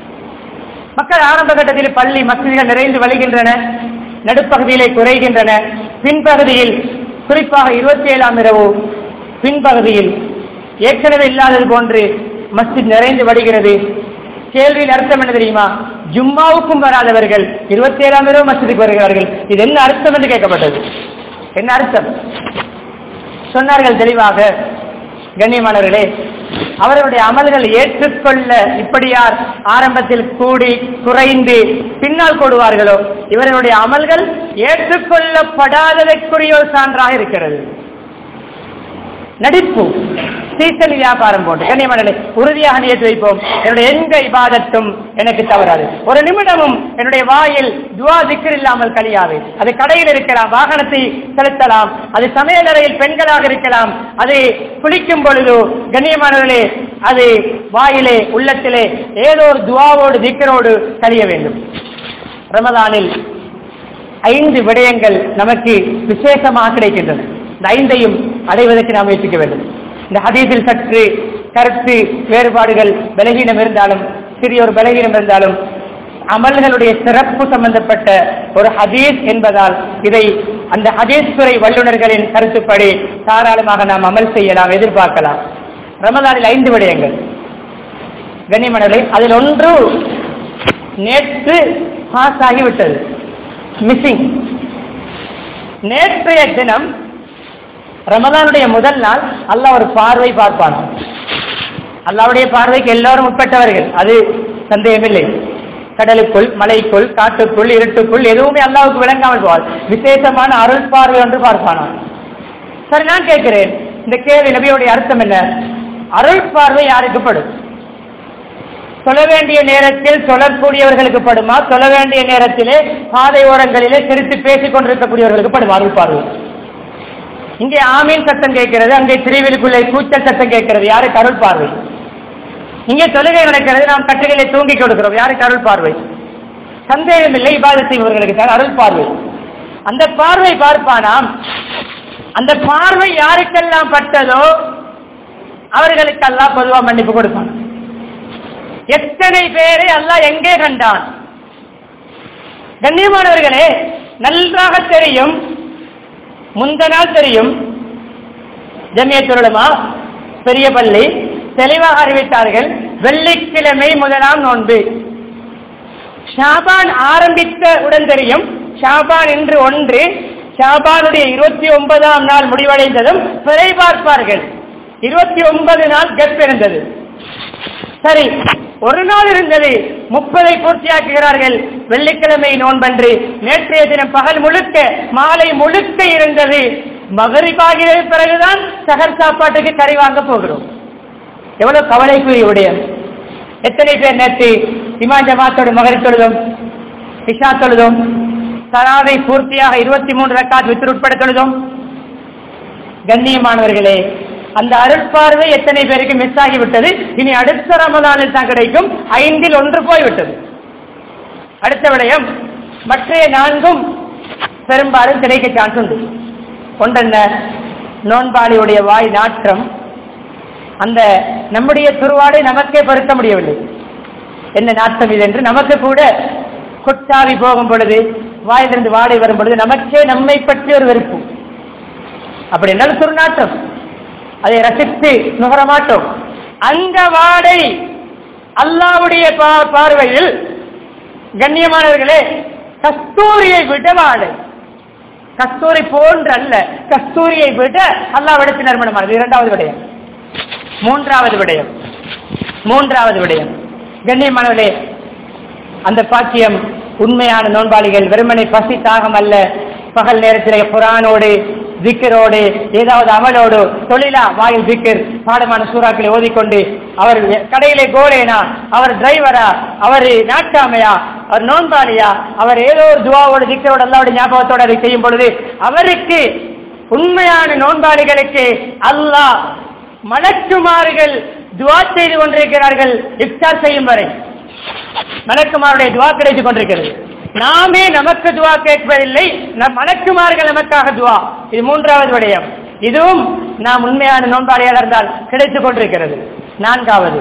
மக்கள் ஆரம்ப கட்டத்தில் பள்ளி மசூதிகள் நிறைந்து வழிகின்றன நடுப்பகுதியிலே குறைகின்றன பின்பகுதியில் குறிப்பாக இருபத்தி ஏழாம் இரவு பின்பகுதியில் ஏற்கனவே இல்லாதது போன்று மஸ்ஜித் நிறைந்து வடிகிறது கேள்வியில் அர்த்தம் என்ன தெரியுமா ஜும்மாவுக்கும் வராதவர்கள் இருபத்தி ஏழாம் இரவு மஸ்ஜிதுக்கு வருகிறார்கள் இது என்ன அர்த்தம் என்று கேட்கப்பட்டது என்ன அர்த்தம் சொன்னார்கள் தெளிவாக கண்ணியமானவர்களே அவர்களுடைய அமல்கள் ஏற்றுக்கொள்ள இப்படி யார் ஆரம்பத்தில் கூடி குறைந்து பின்னால் கூடுவார்களோ இவர்களுடைய அமல்கள் ஏற்றுக்கொள்ளப்படாததற்குரிய ஒரு சான்றாக இருக்கிறது நடிப்பு சீசன் வியாபாரம் போட்டு கண்ணியமனே உறுதியாக நியத்து வைப்போம் என்னுடைய எந்த இபாதத்தும் எனக்கு தவறாது ஒரு நிமிடமும் என்னுடைய வாயில் துவா திக்கர் இல்லாமல் கழியாது அது கடையில் இருக்கலாம் வாகனத்தை செலுத்தலாம் அது சமையலறையில் பெண்களாக இருக்கலாம் அது குளிக்கும் பொழுது கண்ணியமானவர்களே அது வாயிலே உள்ளத்திலே ஏதோ ஒரு துவாவோடு திக்கரோடு கழிய வேண்டும் ரமதானில் ஐந்து விடயங்கள் நமக்கு விசேஷமாக கிடைக்கின்றன இந்த ஐந்தையும் அடைவதற்கு நாம் முயற்சிக்க வேண்டும் இந்த ஹதீஸில் சற்று கருத்து வேறுபாடுகள் பலகீனம் இருந்தாலும் சிறிய ஒரு பலகீனம் இருந்தாலும் அமல்களுடைய சிறப்பு சம்பந்தப்பட்ட ஒரு ஹதீஸ் என்பதால் இதை அந்த ஹதீஸ் துறை வல்லுநர்களின் கருத்துப்படி தாராளமாக நாம் அமல் செய்யலாம் எதிர்பார்க்கலாம் ரமதானில் ஐந்து விடயங்கள் கண்ணியமனர்களை அதில் ஒன்று நேற்று பாஸ் ஆகிவிட்டது மிஸ்ஸிங் நேற்றைய தினம் ரமதானுடைய முதல் நாள் அல்லாஹ் ஒரு பார்வை பார்ப்பான் அல்லாவுடைய பார்வைக்கு எல்லாரும் உட்பட்டவர்கள் அது சந்தேகமில்லை கடலுக்குள் மலைக்குள் காட்டுக்குள் இருட்டுக்குள் எதுவுமே அல்லாவுக்கு விளங்காமல் போவார் விசேஷமான அருள் பார்வை ஒன்று பார்ப்பானான் சரி நான் கேட்கிறேன் இந்த கேள்வி நபியோடைய அர்த்தம் என்ன அருள் பார்வை யாருக்கு படும் சொல்ல வேண்டிய நேரத்தில் சொல்லக்கூடியவர்களுக்கு படுமா சொல்ல வேண்டிய நேரத்திலே பாதை ஓரங்களிலே சிரித்து பேசிக் கொண்டிருக்கக்கூடியவர்களுக்கு படுமா அருள் பார்வை இங்கே ஆமீன் சத்தம் கேட்கிறது அங்கே திருவிலுக்குள்ளே கூச்சல் சத்தம் கேட்கிறது யாருக்கு அருள் பார்வை இங்கே தொழுகை நடக்கிறது நாம் கட்டுகளை தூங்கி கொடுக்கிறோம் யாருக்கு அருள் பார்வை சந்தேகம் இல்லை இபாதத் செய்பவர்களுக்கு தான் அருள் பார்வை அந்த பார்வை பார்ப்பானாம் அந்த பார்வை யாருக்கெல்லாம் பட்டதோ அவர்களுக்கெல்லாம் பொதுவா மன்னிப்பு கொடுப்பான் எத்தனை பேரை அல்லாஹ் எங்கே கண்டான் கண்ணியமானவர்களே நன்றாக தெரியும் முந்த நாள் தெரியும் ஜமியத்துலமா பெரிய பள்ளி தெளிவாக அறிவித்தார்கள் வெள்ளிக்கிழமை முதலாம் நோன்பு ஷாபான் ஆரம்பித்த உடன் தெரியும் ஷாபான் இன்று ஒன்று ஷாபானுடைய இருபத்தி ஒன்பதாம் நாள் முடிவடைந்ததும் பிறை பார்ப்பார்கள் இருபத்தி ஒன்பது நாள் கெப் இருந்தது சரி ஒரு நாள் இருந்தது முப்பதை பூர்த்தியாக்குகிறார்கள் வெள்ளிக்கிழமை நோன்பன்று நேற்றைய தினம் பகல் முழுக்க மாலை முழுக்க இருந்தது மகரிபாகிற பிறகுதான் சகர் சாப்பாட்டுக்கு கறி வாங்க போகிறோம் எவ்வளவு கவலைக்குரிய விடயம் எத்தனை பேர் நேற்று இமான் ஜமாத்தோடு மகரி தொழுதும் இஷா தொழுதும் சராவை பூர்த்தியாக இருபத்தி மூன்று ரக்காத் வித்து உட்பட தொழுதும் கண்ணியமானவர்களே அந்த அருட்பார்வை எத்தனை பேருக்கு மிஸ் ஆகிவிட்டது இனி அடுத்த ரமதானில் தான் கிடைக்கும் ஐந்தில் ஒன்று போய்விட்டது அடுத்த விடயம் மற்ற நான்கும் பெரும்பாலும் கிடைக்க சான்ஸ் உண்டு ஒன்றென்ன நோன்பாளியுடைய வாய் நாற்றம் அந்த நம்முடைய துருவாடை நமக்கே பொருத்த முடியவில்லை என்ன நாட்டம் இது என்று நமக்கு கூட கொட்டாவி போகும் பொழுது வாயிலிருந்து வாடை வரும் பொழுது நமக்கே நம்மை பற்றி ஒரு வெறுப்பு அப்படி என்றால் துர்நாட்டம் அதை ரசித்து நுகர மாட்டோம் அந்த வாடை அல்லாவுடைய பா- பார்வையில் கண்ணியமானவர்களே கஸ்தூரியை விட வாடை கஸ்தூரி போன்ற அல்ல கஸ்தூரியை விட அல்லாவிடத்தில் நறுமணமானது இரண்டாவது விடயம் மூன்றாவது விடயம் மூன்றாவது விடயம் கண்ணியமானவர்களே அந்த பாக்கியம் உண்மையான நோன்பாளிகள் வெறுமனை பசி தாகம் அல்ல பகல் நேரத்திலே குரானோடு திக்கரோடு ஏதாவது அமலோடு தொழிலா வாயில் திக்கர் பாடமான சூறாக்களை ஓதிக்கொண்டு அவர் கடையிலே கோலேனா அவர் டிரைவரா அவர் நாட்டாமையா அவர் நோன்பாளியா அவர் ஏதோ ஒரு துவாவோடு திக்கரோடு அல்லாவுடைய ஞாபகத்தோடு அதை செய்யும் பொழுது அவருக்கு உண்மையான நோன்பாளிகளுக்கு அல்லாஹ் மலக்குமார்கள் துவா செய்து கொண்டிருக்கிறார்கள் இஃப்தார் செய்யும் வரை மலக்குமாருடைய துவா கிடைத்துக் கொண்டிருக்கிறது நாமே நமக்கு துவா கேட்பதில்லை நம் மலக்குமார்கள் நமக்காக துவா இது மூன்றாவது விடயம் இதுவும் நாம் உண்மையான நோன்பாளியாக இருந்தால் கிடைத்துக் கொண்டிருக்கிறது நான்காவது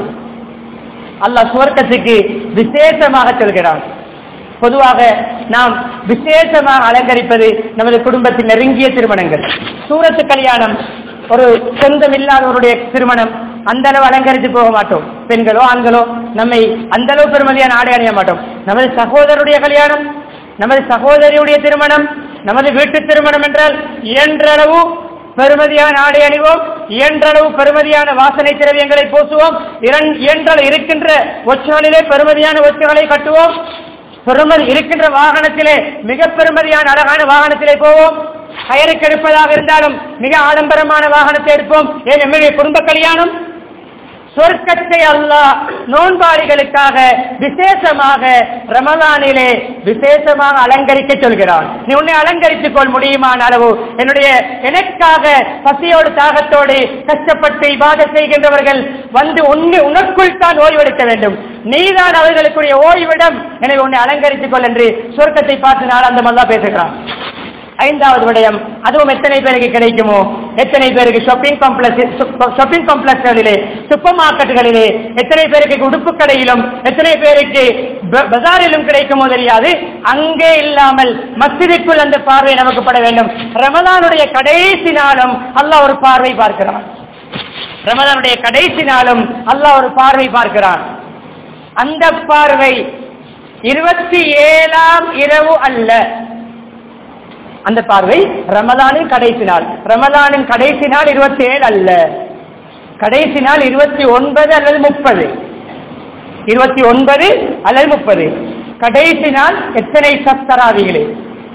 அல்லாஹ் சுவர்க்கத்துக்கு விசேஷமாக சொல்கிறான் பொதுவாக நாம் விசேஷமாக அலங்கரிப்பது நமது குடும்பத்தில் நெருங்கிய திருமணங்கள் சூரத்து கல்யாணம் ஒரு சொந்தம் இல்லாதவருடைய திருமணம் அந்த அளவு அலங்கரித்து போக மாட்டோம் பெண்களோ ஆண்களோ நம்மை அந்த அளவு பெருமதியான ஆடை அணிய மாட்டோம் நமது சகோதரருடைய கல்யாணம் நமது சகோதரியுடைய திருமணம் நமது வீட்டு திருமணம் என்றால் இயன்ற அளவு பெருமதியான ஆடை அணிவோம் இயன்றளவு பெருமதியான வாசனை திரவியங்களை பூசுவோம் இரண்- இயன்றளவு இருக்கின்ற ஒச்சுகளிலே பெருமதியான ஒச்சுகளை கட்டுவோம் பெருமதி இருக்கின்ற வாகனத்திலே மிக பெருமதியான அழகான வாகனத்திலே போவோம் கயருக்கு எடுப்பதாக இருந்தாலும் மிக ஆடம்பரமான வாகனத்தை எடுப்போம் ஏன் நம்முடைய குடும்ப கல்யாணம் சொர்க்கத்தை அல்லாஹ் நோன்பாளிகளுக்காக விசேஷமாக ரமலானிலே விசேஷமாக அலங்கரிக்க சொல்கிறான் நீ உன்னை அலங்கரித்துக் கொள் முடியுமான அளவு என்னுடைய எனக்காக பசியோடு தாகத்தோடு கஷ்டப்பட்டு இபாத செய்கின்றவர்கள் வந்து உன்னை உனக்குள் தான் ஓய்வெடுக்க வேண்டும் நீதான் அவர்களுக்குரிய ஓய்விடம் எனவே உன்னை அலங்கரித்துக் கொள் என்று சொர்க்கத்தை பார்த்து நாளாந்தம் அல்லா பேசுகிறான் ஐந்தாவது விடயம் அதுவும் எத்தனை பேருக்கு கிடைக்குமோ எத்தனை பேருக்கு ஷாப்பிங் காம்ப்ளெக்ஸ் ஷாப்பிங் காம்ப்ளெக்ஸ்களிலே சூப்பர் மார்க்கெட்டுகளிலே எத்தனை பேருக்கு உடுப்பு கடையிலும் எத்தனை பேருக்கு ப- பஜாரிலும் கிடைக்குமோ தெரியாது அங்கே இல்லாமல் மஸ்ஜிதுக்குள் அந்த பார்வை நமக்கு பட வேண்டும் ரமதானுடைய கடைசி நாளும் அல்லாஹ் ஒரு பார்வை பார்க்கிறான் ரமதானுடைய கடைசி நாளும் அல்லாஹ் ஒரு பார்வை பார்க்கிறான் அந்த பார்வை இருபத்தி ஏழாம் இரவு அல்ல அந்த பார்வை ரமலானின் கடைசி நாள் ரமலானின் கடைசி நாள் இருபத்தி ஏழு அல்ல கடைசி நாள் இருபத்தி ஒன்பது அல்லது முப்பது இருபத்தி ஒன்பது அல்லது முப்பது கடைசி நாள் எத்தனை சப்தராவிகளே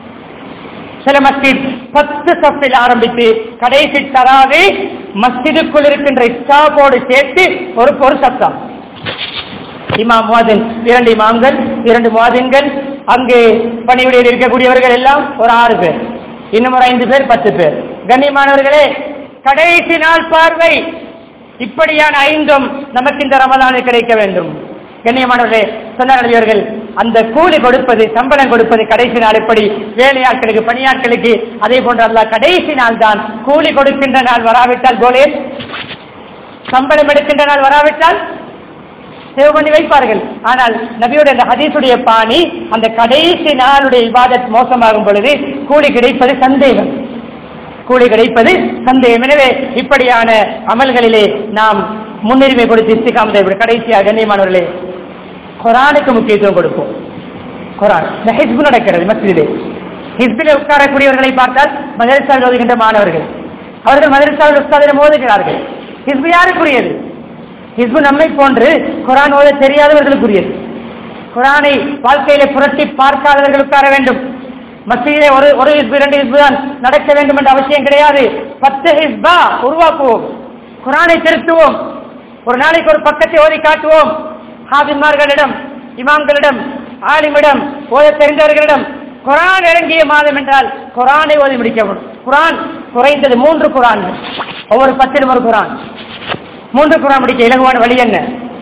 சில மஸ்ஜித் பத்து சப்பில் ஆரம்பித்து கடைசி தராவே மஸ்ஜிதுக்குள் இருக்கின்ற இஸ்டாப்போடு சேர்த்து ஒரு ஒரு சப்தம் இமாம் முவாதின் இரண்டு இமாம்கள் இரண்டு முவாதின்கள் அங்கு பணியுடையில் இருக்கக்கூடியவர்கள் எல்லாம் ஒரு ஆறு பேர் இன்னும் ஒரு ஐந்து பேர் பத்து பேர் கண்ணியமானவர்களே கடைசி நாள் பார்வை இப்படியான ஐந்தும் நமக்கு இந்த ரமலானில் கிடைக்க வேண்டும் கண்ணியமானவர்களே சொன்னார் நபியவர்கள் அந்த கூலி கொடுப்பது சம்பளம் கொடுப்பது கடைசி நாள் எப்படி வேலையாட்களுக்கு பணியாட்களுக்கு அதே போன்ற அல்லாஹ் கடைசி நாள் தான் கூலி கொடுக்கின்ற நாள் வராவிட்டால் கோலே சம்பளம் எடுக்கின்ற நாள் வராவிட்டால் சேவ் பண்ணி வைப்பார்கள் ஆனால் நபியோட அந்த ஹதீஸுடைய பாணி அந்த கடைசி நாளுடைய இபாதத் மோசமாகும் பொழுது கூலி கிடைப்பது சந்தேகம் கூலி கிடைப்பது சந்தேகம் எனவே இப்படியான அமல்களிலே நாம் முன்னுரிமை கொடுத்து இஸ்திகாமத்தை விட கடைசியாக கண்ணியமானவர்களே குரானுக்கு முக்கியத்துவம் கொடுப்போம் குரான் இந்த ஹிஸ்பு நடக்கிறது மஸ்ஜிதிலே ஹிஸ்பிலே உட்காரக்கூடியவர்களை பார்த்தால் மதரசாவில் ஓதுகின்ற மாணவர்கள் அவர்கள் மதரசாவில் உட்கார்ந்து மோதுகிறார்கள் ஹிஸ்பு யாருக்குரியது ஹிஸ்பு நம்மை போன்று குரான் ஓத தெரியாதவர்களுக்குரியது குரானை வாழ்க்கையில புரட்டி பார்க்காதவர்கள் உட்கார வேண்டும் மசீதிலே ஒரு ஒரு ஹிஸ்பு இரண்டு ஹிஸ்பு தான் நடக்க வேண்டும் என்ற அவசியம் கிடையாது பத்து ஹிஸ்பா உருவாக்குவோம் குரானை திருத்துவோம் ஒரு நாளைக்கு ஒரு பக்கத்தை ஓதி காட்டுவோம் ஹாபிமார்களிடம் இமாம்களிடம் ஆலிமிடம் ஓத தெரிந்தவர்களிடம் குரான் இறங்கிய மாதம் என்றால் குரானை ஓதி முடிக்க வேண்டும் குரான் குறைந்தது மூன்று குரான் ஒவ்வொரு பத்திலும் ஒரு குரான் மூன்று குரான் முடிக்க இலகுவான வழி என்ன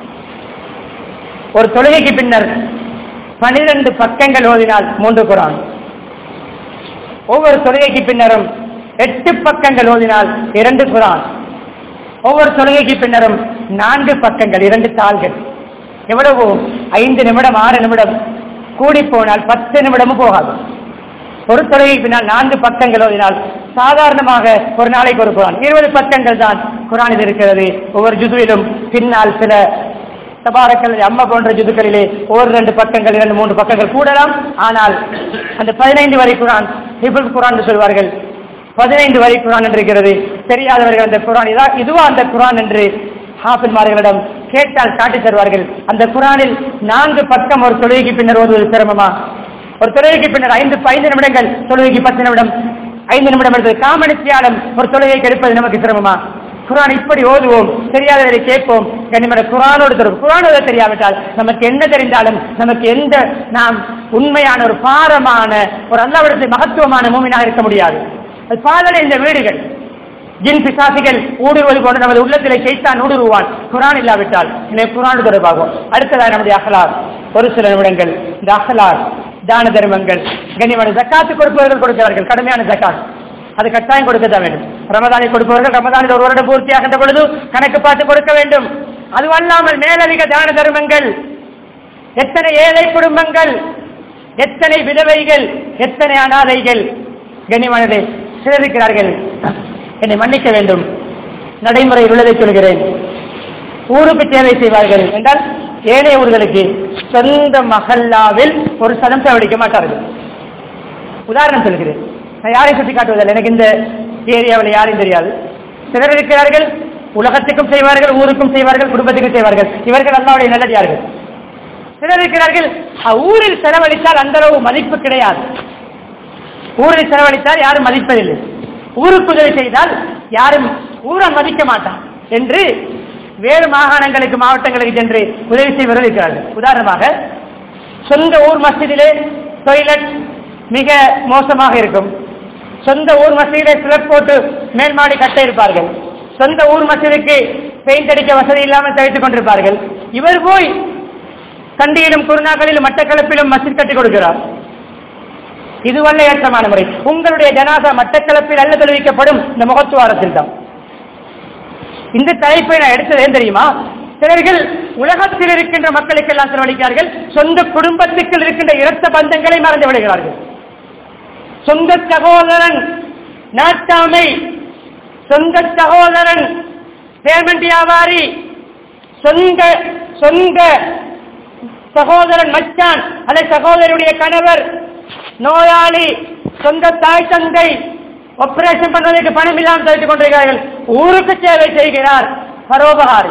ஒரு தொழுகைக்கு பின்னர் பனிரெண்டு பக்கங்கள் ஓதினால் மூன்று குரான் ஒவ்வொரு தொழுகைக்கு பின்னரும் எட்டு பக்கங்கள் ஓதினால் இரண்டு குரான் ஒவ்வொரு தொழுகைக்கு பின்னரும் நான்கு பக்கங்கள் இரண்டு தாள்கள் எவ்வளவு ஐந்து நிமிடம் ஆறு நிமிடம் கூடி போனால் பத்து நிமிடமும் போகாது ஒரு தொழுகைக்கு பின்னால் நான்கு பக்கங்கள் ஓதினால் சாதாரணமாக ஒரு நாளைக்கு ஒரு குரான் இருபது பக்கங்கள் தான் குரானில் இருக்கிறது ஒவ்வொரு ஜுதுவிலும் பின்னால் சில தபாரக்கள் அம்மா போன்ற ஜுதுக்களிலே ஒரு ரெண்டு பக்கங்கள் இரண்டு மூன்று பக்கங்கள் கூடலாம் ஆனால் அந்த பதினைந்து வரை குரான் ஹிபுல் குரான் என்று சொல்வார்கள் பதினைந்து வரை குரான் என்று இருக்கிறது தெரியாதவர்கள் அந்த குரான் இதா இதுவா அந்த குரான் என்று ஹாஃபில்மார்களிடம் கேட்டால் காட்டி தருவார்கள் அந்த குரானில் நான்கு பக்கம் ஒரு தொழுகைக்கு பின்னர் ஓதுவது சிரமமா ஒரு தொழுகைக்கு பின்னர் ஐந்து ஐந்து நிமிடங்கள் தொழுகைக்கு பத்து நிமிடம் ஐந்து நிமிடம் எடுத்தது காமணித்தியாலம் ஒரு தொழுகைக்கு எடுப்பது நமக்கு சிரமமா குரான் இப்படி ஓதுவோம் தெரியாதவரை கேட்போம் கனிமட குரானோடு தொடர்பு குரான் ஓத தெரியாவிட்டால் நமக்கு என்ன தெரிந்தாலும் நமக்கு எந்த நாம் உண்மையான ஒரு பாரமான ஒரு அல்லாவிடத்தில் மகத்துவமான மூமினாக இருக்க முடியாது அது பாலடைந்த வீடுகள் ஜின் பிசாசிகள் ஊடுருவது போன்ற நமது உள்ளத்திலே செய்தான் ஊடுருவான் குரான் இல்லாவிட்டால் எனவே குரான் தொடர்பாகும் அடுத்ததாக நம்முடைய அகலார் ஒரு சில நிமிடங்கள் இந்த அகலார் தான தர்மங்கள் கண்ணியமான ஜக்காத்து கொடுப்பவர்கள் கொடுக்கிறார்கள் கடுமையான ஜக்காத் அது கட்டாயம் கொடுக்க தான் வேண்டும் ரமதானை கொடுப்பவர்கள் ரமதானில் ஒரு வருடம் பூர்த்தியாகின்ற பொழுது கணக்கு பார்த்து கொடுக்க வேண்டும் அது அல்லாமல் மேலதிக தான தர்மங்கள் எத்தனை ஏழை குடும்பங்கள் எத்தனை விதவைகள் எத்தனை அனாதைகள் கண்ணியமானதை சிலர் இருக்கிறார்கள் என்னை மன்னிக்க வேண்டும் நடைமுறையில் உள்ளதை சொல்கிறேன் ஊருக்கு சேவை செய்வார்கள் என்றால் ஏனைய ஊர்களுக்கு சொந்த மகல்லாவில் ஒரு சதம் செலவழிக்க மாட்டார்கள் உதாரணம் சொல்கிறேன் நான் யாரையும் சுட்டி காட்டுவதில்லை எனக்கு இந்த ஏரியாவில் யாரையும் தெரியாது சிலர் இருக்கிறார்கள் உலகத்துக்கும் செய்வார்கள் ஊருக்கும் செய்வார்கள் குடும்பத்துக்கும் செய்வார்கள் இவர்கள் அல்லாவுடைய நல்லடியார்கள் சிலர் இருக்கிறார்கள் அஹ், ஊரில் செலவழித்தால் அந்த அளவு மதிப்பு கிடையாது ஊரில் செலவழித்தால் யாரும் மதிப்பதில்லை ஊருக்கு உதவி செய்தால் யாரும் ஊரை மதிக்க மாட்டான் என்று வேறு மாகாணங்களுக்கு மாவட்டங்களுக்கு சென்று உதவி செய்வர்கள் இருக்கிறார்கள் உதாரணமாக சொந்த ஊர் மஸ்ஜிதிலே டொய்லெட் மிக மோசமாக இருக்கும் சொந்த ஊர் மசீதிலே சிலர் போட்டு மேல் மாடி கட்ட இருப்பார்கள் சொந்த ஊர் மசீதுக்கு பெயிண்ட் அடிக்க வசதி இல்லாமல் தவித்துக் கொண்டிருப்பார்கள் இவர் போய் கண்டியிலும் குருநாக்களிலும் மட்டக்களப்பிலும் மசித் கட்டி கொடுக்கிறார் இது வல்ல ஏற்றமான முறை உங்களுடைய ஜனாதா மட்டக்களப்பில் அல்ல தெரிவிக்கப்படும் இந்த முகத்துவாரத்தில் தான் இந்த தலைப்பை நான் எடுத்தது ஏன் தெரியுமா சிலர்கள் உலகத்தில் இருக்கின்ற மக்களுக்கெல்லாம் செலவழிக்கிறார்கள் சொந்த குடும்பத்துக்குள் இருக்கின்ற இரத்த பந்தங்களை மறந்து விடுகிறார்கள் சொந்த சகோதரன் நாட்டாமை சொந்த சகோதரன் பேமெண்ட் வியாபாரி சொந்த சொந்த சகோதரன் மச்சான் அல்லது சகோதரனுடைய கணவர் நோயாளி சொந்த தாய் தந்தை ஆபரேஷன் பண்ணுவதற்கு பணம் இல்லாமல் தவித்துக் கொண்டிருக்கிறார்கள் ஊருக்கு சேவை செய்கிறார் பரோபகாரி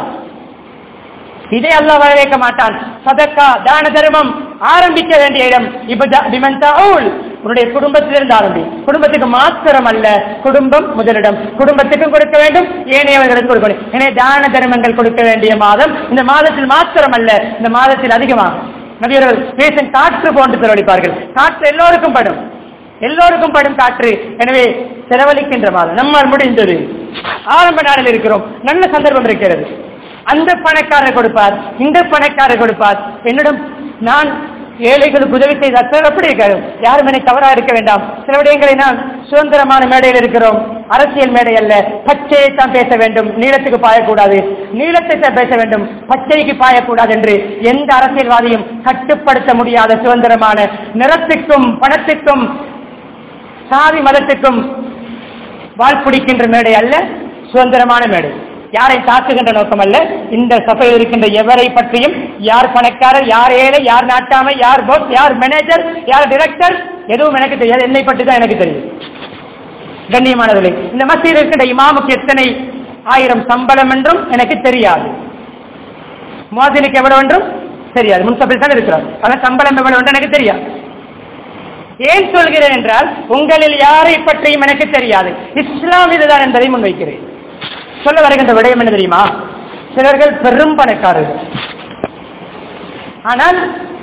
இதை அல்லாஹ் வரவேற்க மாட்டான் சதக்கா தான தர்மம் ஆரம்பிக்க வேண்டிய இடம் இப்ப உன்னுடைய குடும்பத்திலிருந்து ஆரம்பி குடும்பத்துக்கு மாத்திரம் அல்ல குடும்பம் முதலிடம் குடும்பத்துக்கும் கொடுக்க வேண்டும் ஏனையவர்களுக்கும் கொடுக்க வேண்டும் எனவே தான தர்மங்கள் கொடுக்க வேண்டிய மாதம் இந்த மாதத்தில் மாத்திரம் அல்ல இந்த மாதத்தில் அதிகமாகும் நபியர்கள் பேசும் காற்று போன்று செலவழிப்பார்கள் காற்று எல்லோருக்கும் படும் எல்லோருக்கும் படும் காற்று எனவே செலவழிக்கின்ற மாதம் நம்மால் முடிந்தது ஆரம்ப நாளில் இருக்கிறோம் நல்ல சந்தர்ப்பம் இருக்கிறது அந்த பணக்காரர் கொடுப்பார் இந்த பணக்காரர் கொடுப்பார் என்னிடம் நான் ஏழைகளுக்கு உதவி செய்த அத்தனை எப்படி இருக்காரு யாரும் என்னை தவறா இருக்க வேண்டாம் சில விடயங்களை நான் சுதந்திரமான மேடையில் இருக்கிறோம் அரசியல் மேடை அல்ல பச்சையை தான் பேச வேண்டும் நீளத்துக்கு பாயக்கூடாது நீளத்தை தான் பேச வேண்டும் பச்சைக்கு பாயக்கூடாது என்று எந்த அரசியல்வாதியும் கட்டுப்படுத்த முடியாத சுதந்திரமான நிறத்துக்கும் பணத்துக்கும் சாதி மதத்துக்கும் வாழ்பிடிக்கின்ற மேடை அல்ல சுதந்திரமான மேடை யாரை தாக்குகின்ற நோக்கம் அல்ல இந்த சபையில் இருக்கின்ற எவரை பற்றியும் யார் பணக்காரர் யார் ஏழை யார் நாட்டாமை யார் போஸ் யார் மேனேஜர் யார் டிரெக்டர் எதுவும் எனக்கு தெரியாது என்னை பற்றி தான் எனக்கு தெரியும் கண்ணியமானவர்களே இந்த மத்தியில் இருக்கின்ற இமாமுக்கு எத்தனை ஆயிரம் சம்பளம் என்றும் எனக்கு தெரியாது மோதினுக்கு எவ்வளவு என்றும் தெரியாது முன்சபில் தான் இருக்கிறார் ஆனால் சம்பளம் எவ்வளவு என்று எனக்கு தெரியாது ஏன் சொல்கிறேன் என்றால் உங்களில் யாரை பற்றியும் எனக்கு தெரியாது இஸ்லாம் இதுதான் என்பதை முன்வைக்கிறேன் சொல்ல வருகின்ற விடயம் என்ன தெரியுமா சிலர்கள் பெரும் பணக்காரர்கள் ஆனால்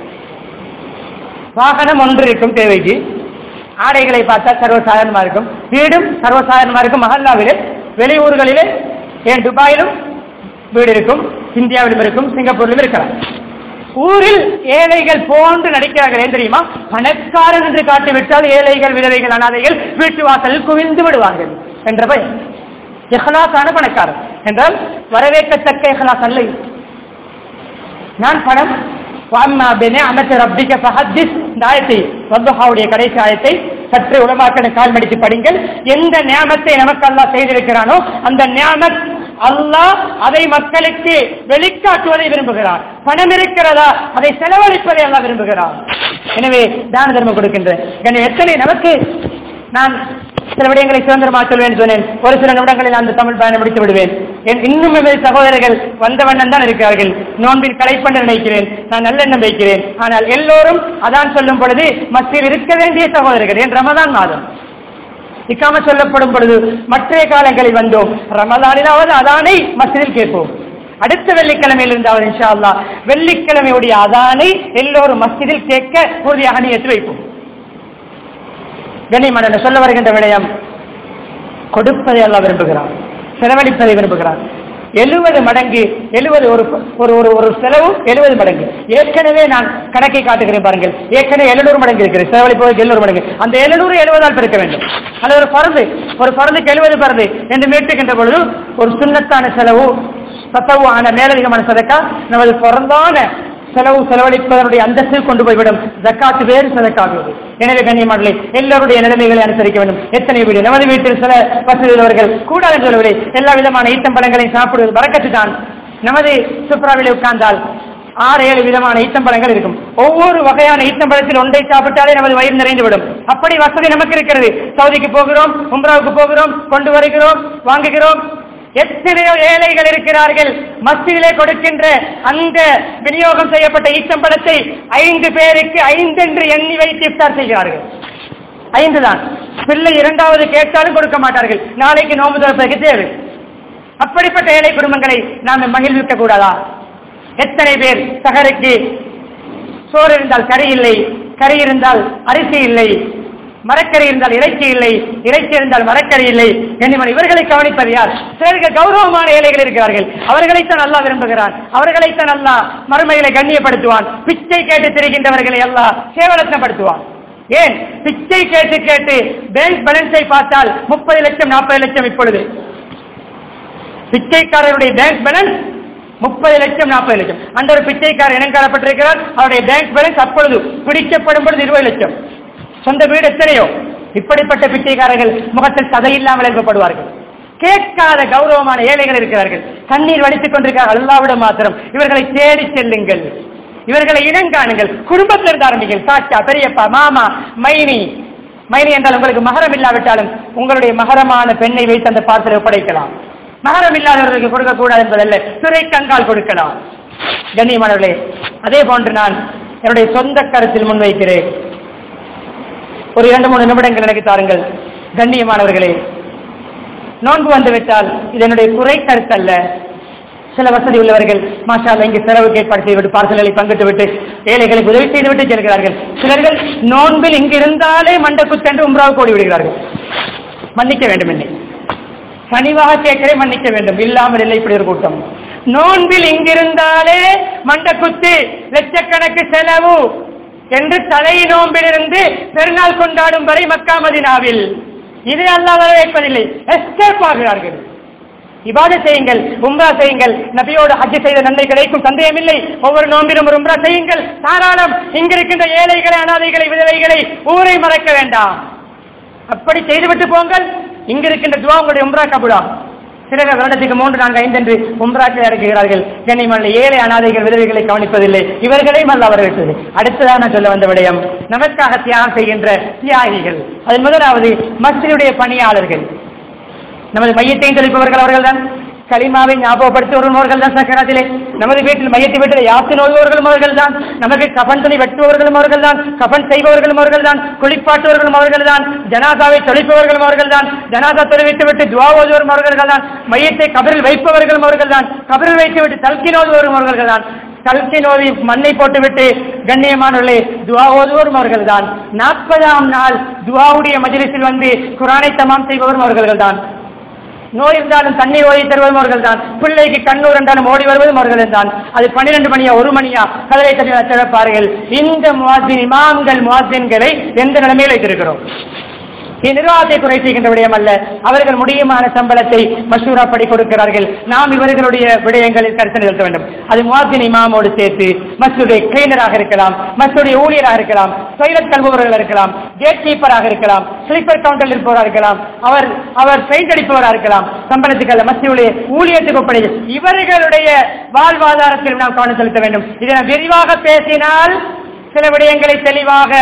வாகனம் ஒன்று இருக்கும் தேவைக்கு ஆடைகளை பார்த்தா சர்வசாதாரணமா இருக்கும் வீடும் சர்வசாதாரணமா இருக்கும் மஹல்லாவிலே வெளியூர்களிலே ஏன் துபாயிலும் வீடு இருக்கும் இந்தியாவிலும் இருக்கும் சிங்கப்பூரிலும் இருக்கலாம் ஊரில் ஏழைகள் போன்று நடிக்கிறார்கள் ஏன் தெரியுமா பணக்காரன் என்று காட்டிவிட்டால் ஏழைகள் விதவைகள் அனாதைகள் வீட்டு வாசலில் குவிந்து விடுவார்கள் என்ற பயம் இஹ்லாசான பணக்காரன் என்றால் வரவேற்கத்தக்க இஹ்லாஸ் அல்ல இது. நான் பணம் வாம்மா பினிஅமத்தி ரப்பிக ஃபஹத்திஸ் இந்த ஆயத்தை வத்துஹாவுடைய கடைசி ஆயத்தை சற்று உலமாக்கன கால் மடித்து படிங்கள் எந்த நியாமத்தை நமக்கு அல்லாஹ் செய்திருக்கிறானோ அந்த நியாமத் அல்லாஹ் அதை மக்களுக்கு வெளிக்காட்டுவதை விரும்புகிறார் பணம் இருக்கிறதா அதை செலவழிப்பதை அல்லாஹ் விரும்புகிறார் எனவே தான தர்மம் கொடுக்கின்றேன் கண்ணியம், எத்தனை நமக்கு நான் சில விடயங்களை சுதந்திரமாக சொல்வேன் சொன்னேன் ஒரு சில நிமிடங்களில் அந்த தமிழ் பயணம் முடித்து விடுவேன் என் இன்னும் எமது சகோதரர்கள் வந்த வண்ணம் தான் இருக்கிறார்கள் நோன்பில் கலைப்பண்டு நினைக்கிறேன் நான் நல்லெண்ணம் வைக்கிறேன் ஆனால் எல்லோரும் அதான் சொல்லும் பொழுது மத்தியில் இருக்க வேண்டிய சகோதரர்கள் என் ரமதான் மாதம் இக்காம சொல்லப்படும் பொழுது மற்ற காலங்களில் வந்தோம் ரமதானிலாவது அதானை மசிதில் கேட்போம் அடுத்த வெள்ளிக்கிழமையில் இருந்தாவது இன்ஷா அல்லாஹ் வெள்ளிக்கிழமையுடைய அதானை எல்லோரும் மஸ்ஜிதில் கேட்க உறுதியாக நியத்து வைப்போம் கண்ணியமான சொல்ல வருகின்ற விடயம் கொடுப்பதை அல்லாஹ் விரும்புகிறான் செலவழிப்பதை விரும்புகிறான் எழுபது மடங்கு எழுபது ஒரு ஒரு ஒரு ஒரு செலவு எழுபது மடங்கு ஏற்கனவே நான் கணக்கை காட்டுகிறேன் பாருங்கள் ஏற்கனவே எழுநூறு மடங்கு இருக்கிறது செலவழிப்பதற்கு எழுநூறு மடங்கு அந்த எழுநூறு எழுபதால் பெருக்க வேண்டும் அது ஒரு பறந்து ஒரு பறந்துக்கு எழுபது பறந்து என்று மீட்டுகின்ற பொழுது ஒரு சுண்ணத்தான செலவு சத்தவான மேலதிகமான சதக்கா நமது பிறந்தான செலவு செலவழிப்பதனுடைய அந்தஸ்தில் கொண்டு போய்விடும் ஜக்காத்து வேறு சதக்காகுவது எனவே கண்ணியமானே எல்லோருடைய நிலைமைகளை அனுசரிக்க வேண்டும் எத்தனை வீடு நமது வீட்டில் சில வசதி உள்ளவர்கள் கூடாது என்று சொல்லவில்லை எல்லா விதமான ஈத்தம்பழங்களையும் சாப்பிடுவது வரக்கத்து தான் நமது சுப்ராவிலே உட்கார்ந்தால் ஆறு ஏழு விதமான ஈத்தம்பழங்கள் இருக்கும் ஒவ்வொரு வகையான ஈத்தம்பழத்தில் ஒன்றை சாப்பிட்டாலே நமது வயிறு நிறைந்துவிடும் அப்படி வசதி நமக்கு இருக்கிறது சவுதிக்கு போகிறோம் உம்ராவுக்கு போகிறோம் கொண்டு வருகிறோம் வாங்குகிறோம் எத்தனையோ ஏழைகள் இருக்கிறார்கள் மஸ்ஜிதிலே கொடுக்கின்ற அந்த விநியோகம் செய்யப்பட்ட ஈச்சம்பழத்தை ஐந்து பேருக்கு ஐந்தென்று எண்ணி வைத்து இஃப்தார் செய்கிறார்கள் ஐந்து தான் பிள்ளை இரண்டாவது கேட்டாலும் கொடுக்க மாட்டார்கள் நாளைக்கு நோம்பு திறப்பதற்கு தேவை அப்படிப்பட்ட ஏழை குடும்பங்களை நாம் மகிழ்விக்க கூடாதா எத்தனை பேர் சகருக்கு சோறு இருந்தால் கறி இல்லை கறி இருந்தால் அரிசி இல்லை மரக்கறி இருந்தால் இறைச்சி இல்லை இறைச்சி இருந்தால் மரக்கறி இல்லை என்னிமன் இவர்களை கவனிப்பது யார் சிலருக்கு கௌரவமான ஏழைகள் இருக்கிறார்கள் அவர்களைத்தான் அல்லாஹ் விரும்புகிறான் அவர்களைத்தான் அல்லாஹ் மறுமைகளை கண்ணியப்படுத்துவான் பிச்சை கேட்டு திரிகின்றவர்களை அல்லாஹ் சேவலத்தப்படுத்துவான் ஏன் பிச்சை கேட்டு கேட்டு பேங்க் பேலன்ஸை பார்த்தால் முப்பது லட்சம் நாற்பது லட்சம் இப்பொழுது பிச்சைக்காரருடைய பேங்க் பேலன்ஸ் முப்பது லட்சம் நாற்பது லட்சம் அந்த ஒரு பிச்சைக்காரர் இனம் காணப்பட்டிருக்கிறார் அவருடைய பேங்க் பேலன்ஸ் அப்பொழுது பிடிக்கப்படும் பொழுது இருபது லட்சம் சொந்த வீடு எத்தனையோ இப்படிப்பட்ட பிச்சைக்காரர்கள் முகத்தில் சதையில்லாமல் எழுப்பப்படுவார்கள் கேட்காத கௌரவமான ஏழைகள் இருக்கிறார்கள் கண்ணீர் வடித்துக் கொண்டிருக்கிறார்கள் அல்லாவிட மாத்திரம் இவர்களை தேடி செல்லுங்கள் இவர்களை இனங்காணுங்கள் குடும்பத்திலிருந்து ஆரம்பிங்கள் சாச்சா பெரியப்பா மாமா மைனி மைனி என்றால் உங்களுக்கு மகரம் இல்லாவிட்டாலும் உங்களுடைய மகரமான பெண்ணை வைத்து அந்த பார்சலை ஒப்படைக்கலாம் மகரம் இல்லாதவர்களுக்கு கொடுக்கக்கூடாது என்பதல்ல துறை கங்கால் கொடுக்கலாம் கண்ணியமானவர்களே அதே போன்று நான் என்னுடைய சொந்த கருத்தில் முன்வைக்கிறேன் ஒரு இரண்டு மூணு நிமிடங்கள் எனக்கு தாருங்கள் கண்ணியமானவர்களே நோன்பு வந்துவிட்டால் இது என்னுடைய குறை கருத்தல்ல சில வசதி உள்ளவர்கள் மாஷா அல்லாஹ் இங்கு செலவுக்கு ஏற்பாடு செய்துவிட்டு பார்சல்களை பங்கிட்டு விட்டு ஏழைகளுக்கு உதவி செய்துவிட்டு செல்கிறார்கள் சிலர்கள் நோன்பில் இங்கு இருந்தாலே மண்டக்குத்தென்று உம்ராவுக்கு ஓடி விடுகிறார்கள் மன்னிக்க வேண்டும் என்னை பணிவாக கேட்கிறே மன்னிக்க வேண்டும் இல்லாமல் இல்லை இப்படி ஒரு கூட்டம் நோன்பில் இங்கிருந்தாலே மண்டக்குத்து லட்சக்கணக்கு செலவு என்று தலை நோம்பிலிருந்து பெருநாள் கொண்டாடும் வரை மக்கா மதினாவில் இது அல்லாத வைப்பதில்லை எஸ்கேப் ஆகிறார்கள் இபாத செய்யுங்கள் உம்ரா செய்யுங்கள் நபியோடு ஹஜ் செய்த நன்மை கிடைக்கும் சந்தேகமில்லை ஒவ்வொரு நோம்பிலும் ஒரு உம்ரா செய்யுங்கள் தாராளம் இங்கிருக்கின்ற ஏழைகளை அனாதைகளை விதவைகளை ஊரை மறக்க வேண்டாம் அப்படி செய்துவிட்டு போங்கள் இங்க இருக்கின்ற துவா உங்களுடைய உம்ரா கபுடா சிலர் வருடத்துக்கு மூன்று நான்கு ஐந்து என்று உம்ராக்கள் இறக்குகிறார்கள் கண்ணிமல்ல ஏழை அனாதைகள் விதவைகளை கவனிப்பதில்லை இவர்களையும் அல்ல வரவேற்றது அடுத்ததாக நான் சொல்ல வந்த விடயம் நமக்காக தியாகம் செய்கின்ற தியாகிகள் அதன் முதலாவது மஸ்ஜிதுடைய பணியாளர்கள் நமது மையத்தையும் தெளிப்பவர்கள் அவர்கள்தான் களிமாவை ஞாபகப்படுத்துவர்களும் அவர்கள் தான் சக்கராத்திலே நமது வீட்டில் மையத்தை வீட்டில் யாத்தின் ஓதுவர்களும் அவர்கள் தான் நமக்கு கபன் துணி வெட்டுபவர்களும் அவர்கள் தான் கபன் செய்பவர்களும் அவர்கள் தான் குளிப்பாட்டுவர்களும் அவர்கள் தான் ஜனாதாவை தொழிப்பவர்களும் அவர்கள் தான் ஜனாதா தொலைவிட்டு விட்டு துவா ஓதுவரும் அவர்கள் தான் மையத்தை கபரில் வைப்பவர்களும் அவர்கள் தான் கபரில் வைத்து விட்டு தல்கின் ஓதுவரும் அவர்கள் தான் கல்கி நோவி மண்ணை போட்டுவிட்டு கண்ணியமானவர்களே துவா ஓதுவரும் அவர்கள் தான் நாற்பதாம் நாள் துவாவுடைய மஜிலிஸில் வந்து குரானை தமாம் செய்பவரும் அவர்கள் தான் நோய் இருந்தாலும் தண்ணீர் ஓடி தருவதும் அவர்கள் தான் பிள்ளைக்கு கண்ணூர் என்றாலும் ஓடி வருவதும் அவர்கள் தான் அது பன்னிரண்டு மணியா ஒரு மணியா கதவை தட்டி திறப்பார்கள் இந்த முவாசின் இமாம்கள் முவாசின்களை எந்த நிலைமையில் வைத்திருக்கிறோம் நிர்வாகத்தை குறை செய்கின்ற விடயம் அல்ல அவர்கள் முடியுமான சம்பளத்தை மசூரா படி கொடுக்கிறார்கள் நாம் இவர்களுடைய விடயங்களில் கருத்து நிறுத்த வேண்டும் அது முவாசின் இமாமோடு சேர்த்து மசூடைய கிளீனராக இருக்கலாம் மசூடைய ஊழியராக இருக்கலாம் டொய்லெட் கல்பவர்கள் இருக்கலாம் கேட் கீப்பராக இருக்கலாம் ஸ்லீப்பர் கவுண்டரில் இருப்பவராக இருக்கலாம் அவர் அவர் பெயிண்ட் அடிப்பவராக இருக்கலாம் சம்பளத்துக்கு அல்ல மசூடைய ஊழியத்துக்கு ஒப்படை இவர்களுடைய வாழ்வாதாரத்தில் நாம் கவனம் செலுத்த வேண்டும் இதை நாம் விரிவாக பேசினால் சில விடயங்களை தெளிவாக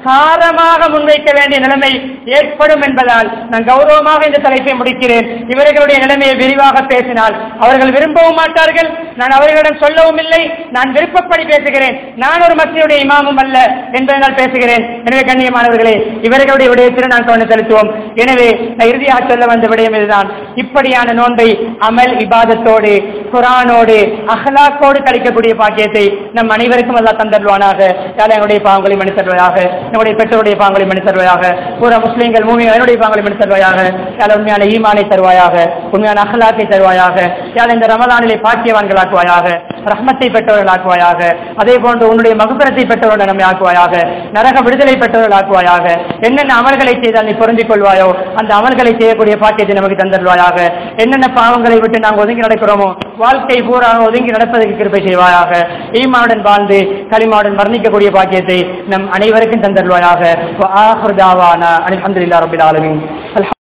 சாரமாக முன்வைக்க வேண்டிய நிலைமை ஏற்படும் என்பதால் நான் கௌரவமாக இந்த தலைப்பை முடிக்கிறேன் இவர்களுடைய நிலைமையை விரிவாக பேசினால் அவர்கள் விரும்பவும் மாட்டார்கள் நான் அவர்களிடம் சொல்லவும் இல்லை நான் விருப்பப்படி பேசுகிறேன் நான் ஒரு மக்களுடைய இமாமும் அல்ல என்பதனால் பேசுகிறேன் எனவே கண்ணியமானவர்களே இவர்களுடைய விடயத்தில் நான் கவனம் செலுத்துவோம் எனவே நான் இறுதியாக சொல்ல வந்த விடயம் இதுதான் இப்படியான நோன்பை அமல் இபாதத்தோடு குரானோடு அஹ்லாக்கோடு கழிக்கக்கூடிய பாக்கியத்தை நம் அனைவருக்கும் அல்லா தந்தருவானாக யாரும் எங்களுடைய பாவங்களை மனு தருவதாக என்னுடைய பெற்றோருடைய பாவங்களை மனு தருவாயாக பூரா முஸ்லீம்கள் மூமி என்னுடைய பாவங்களை மனு தருவாயாக யாரும் உண்மையான ஈமானை தருவாயாக உண்மையான அகலாக்கை தருவாயாக யாரும் இந்த ரமலானிலே பாக்கியவான்களாக்குவாயாக ரஹ்மத்தை பெற்றவர்களாக்குவாயாக அதே போன்று உன்னுடைய மகுபரத்தை பெற்றவர்கள் நம்மை ஆக்குவாயாக நரக விடுதலை பெற்றவர்கள் ஆக்குவாயாக என்னென்ன அமல்களை செய்தால் நீ பொருந்திக் கொள்வாயோ அந்த அமல்களை செய்யக்கூடிய பாக்கியத்தை நமக்கு தந்தருவாயாக என்னென்ன பாவங்களை விட்டு நாங்கள் ஒதுங்கி நடக்கிறோமோ வாழ்க்கை பூரா ஒதுங்கி நடப்பதற்கு கிருப்பை செய்வாயாக ஈமாவுடன் வாழ்ந்து களிமாவுடன் மரணிக்கக்கூடிய பாக்கியத்தை நம் அனைவருக்கும் தந்தருவாயாக அலமதுல்லா ரபில் ஆலமின்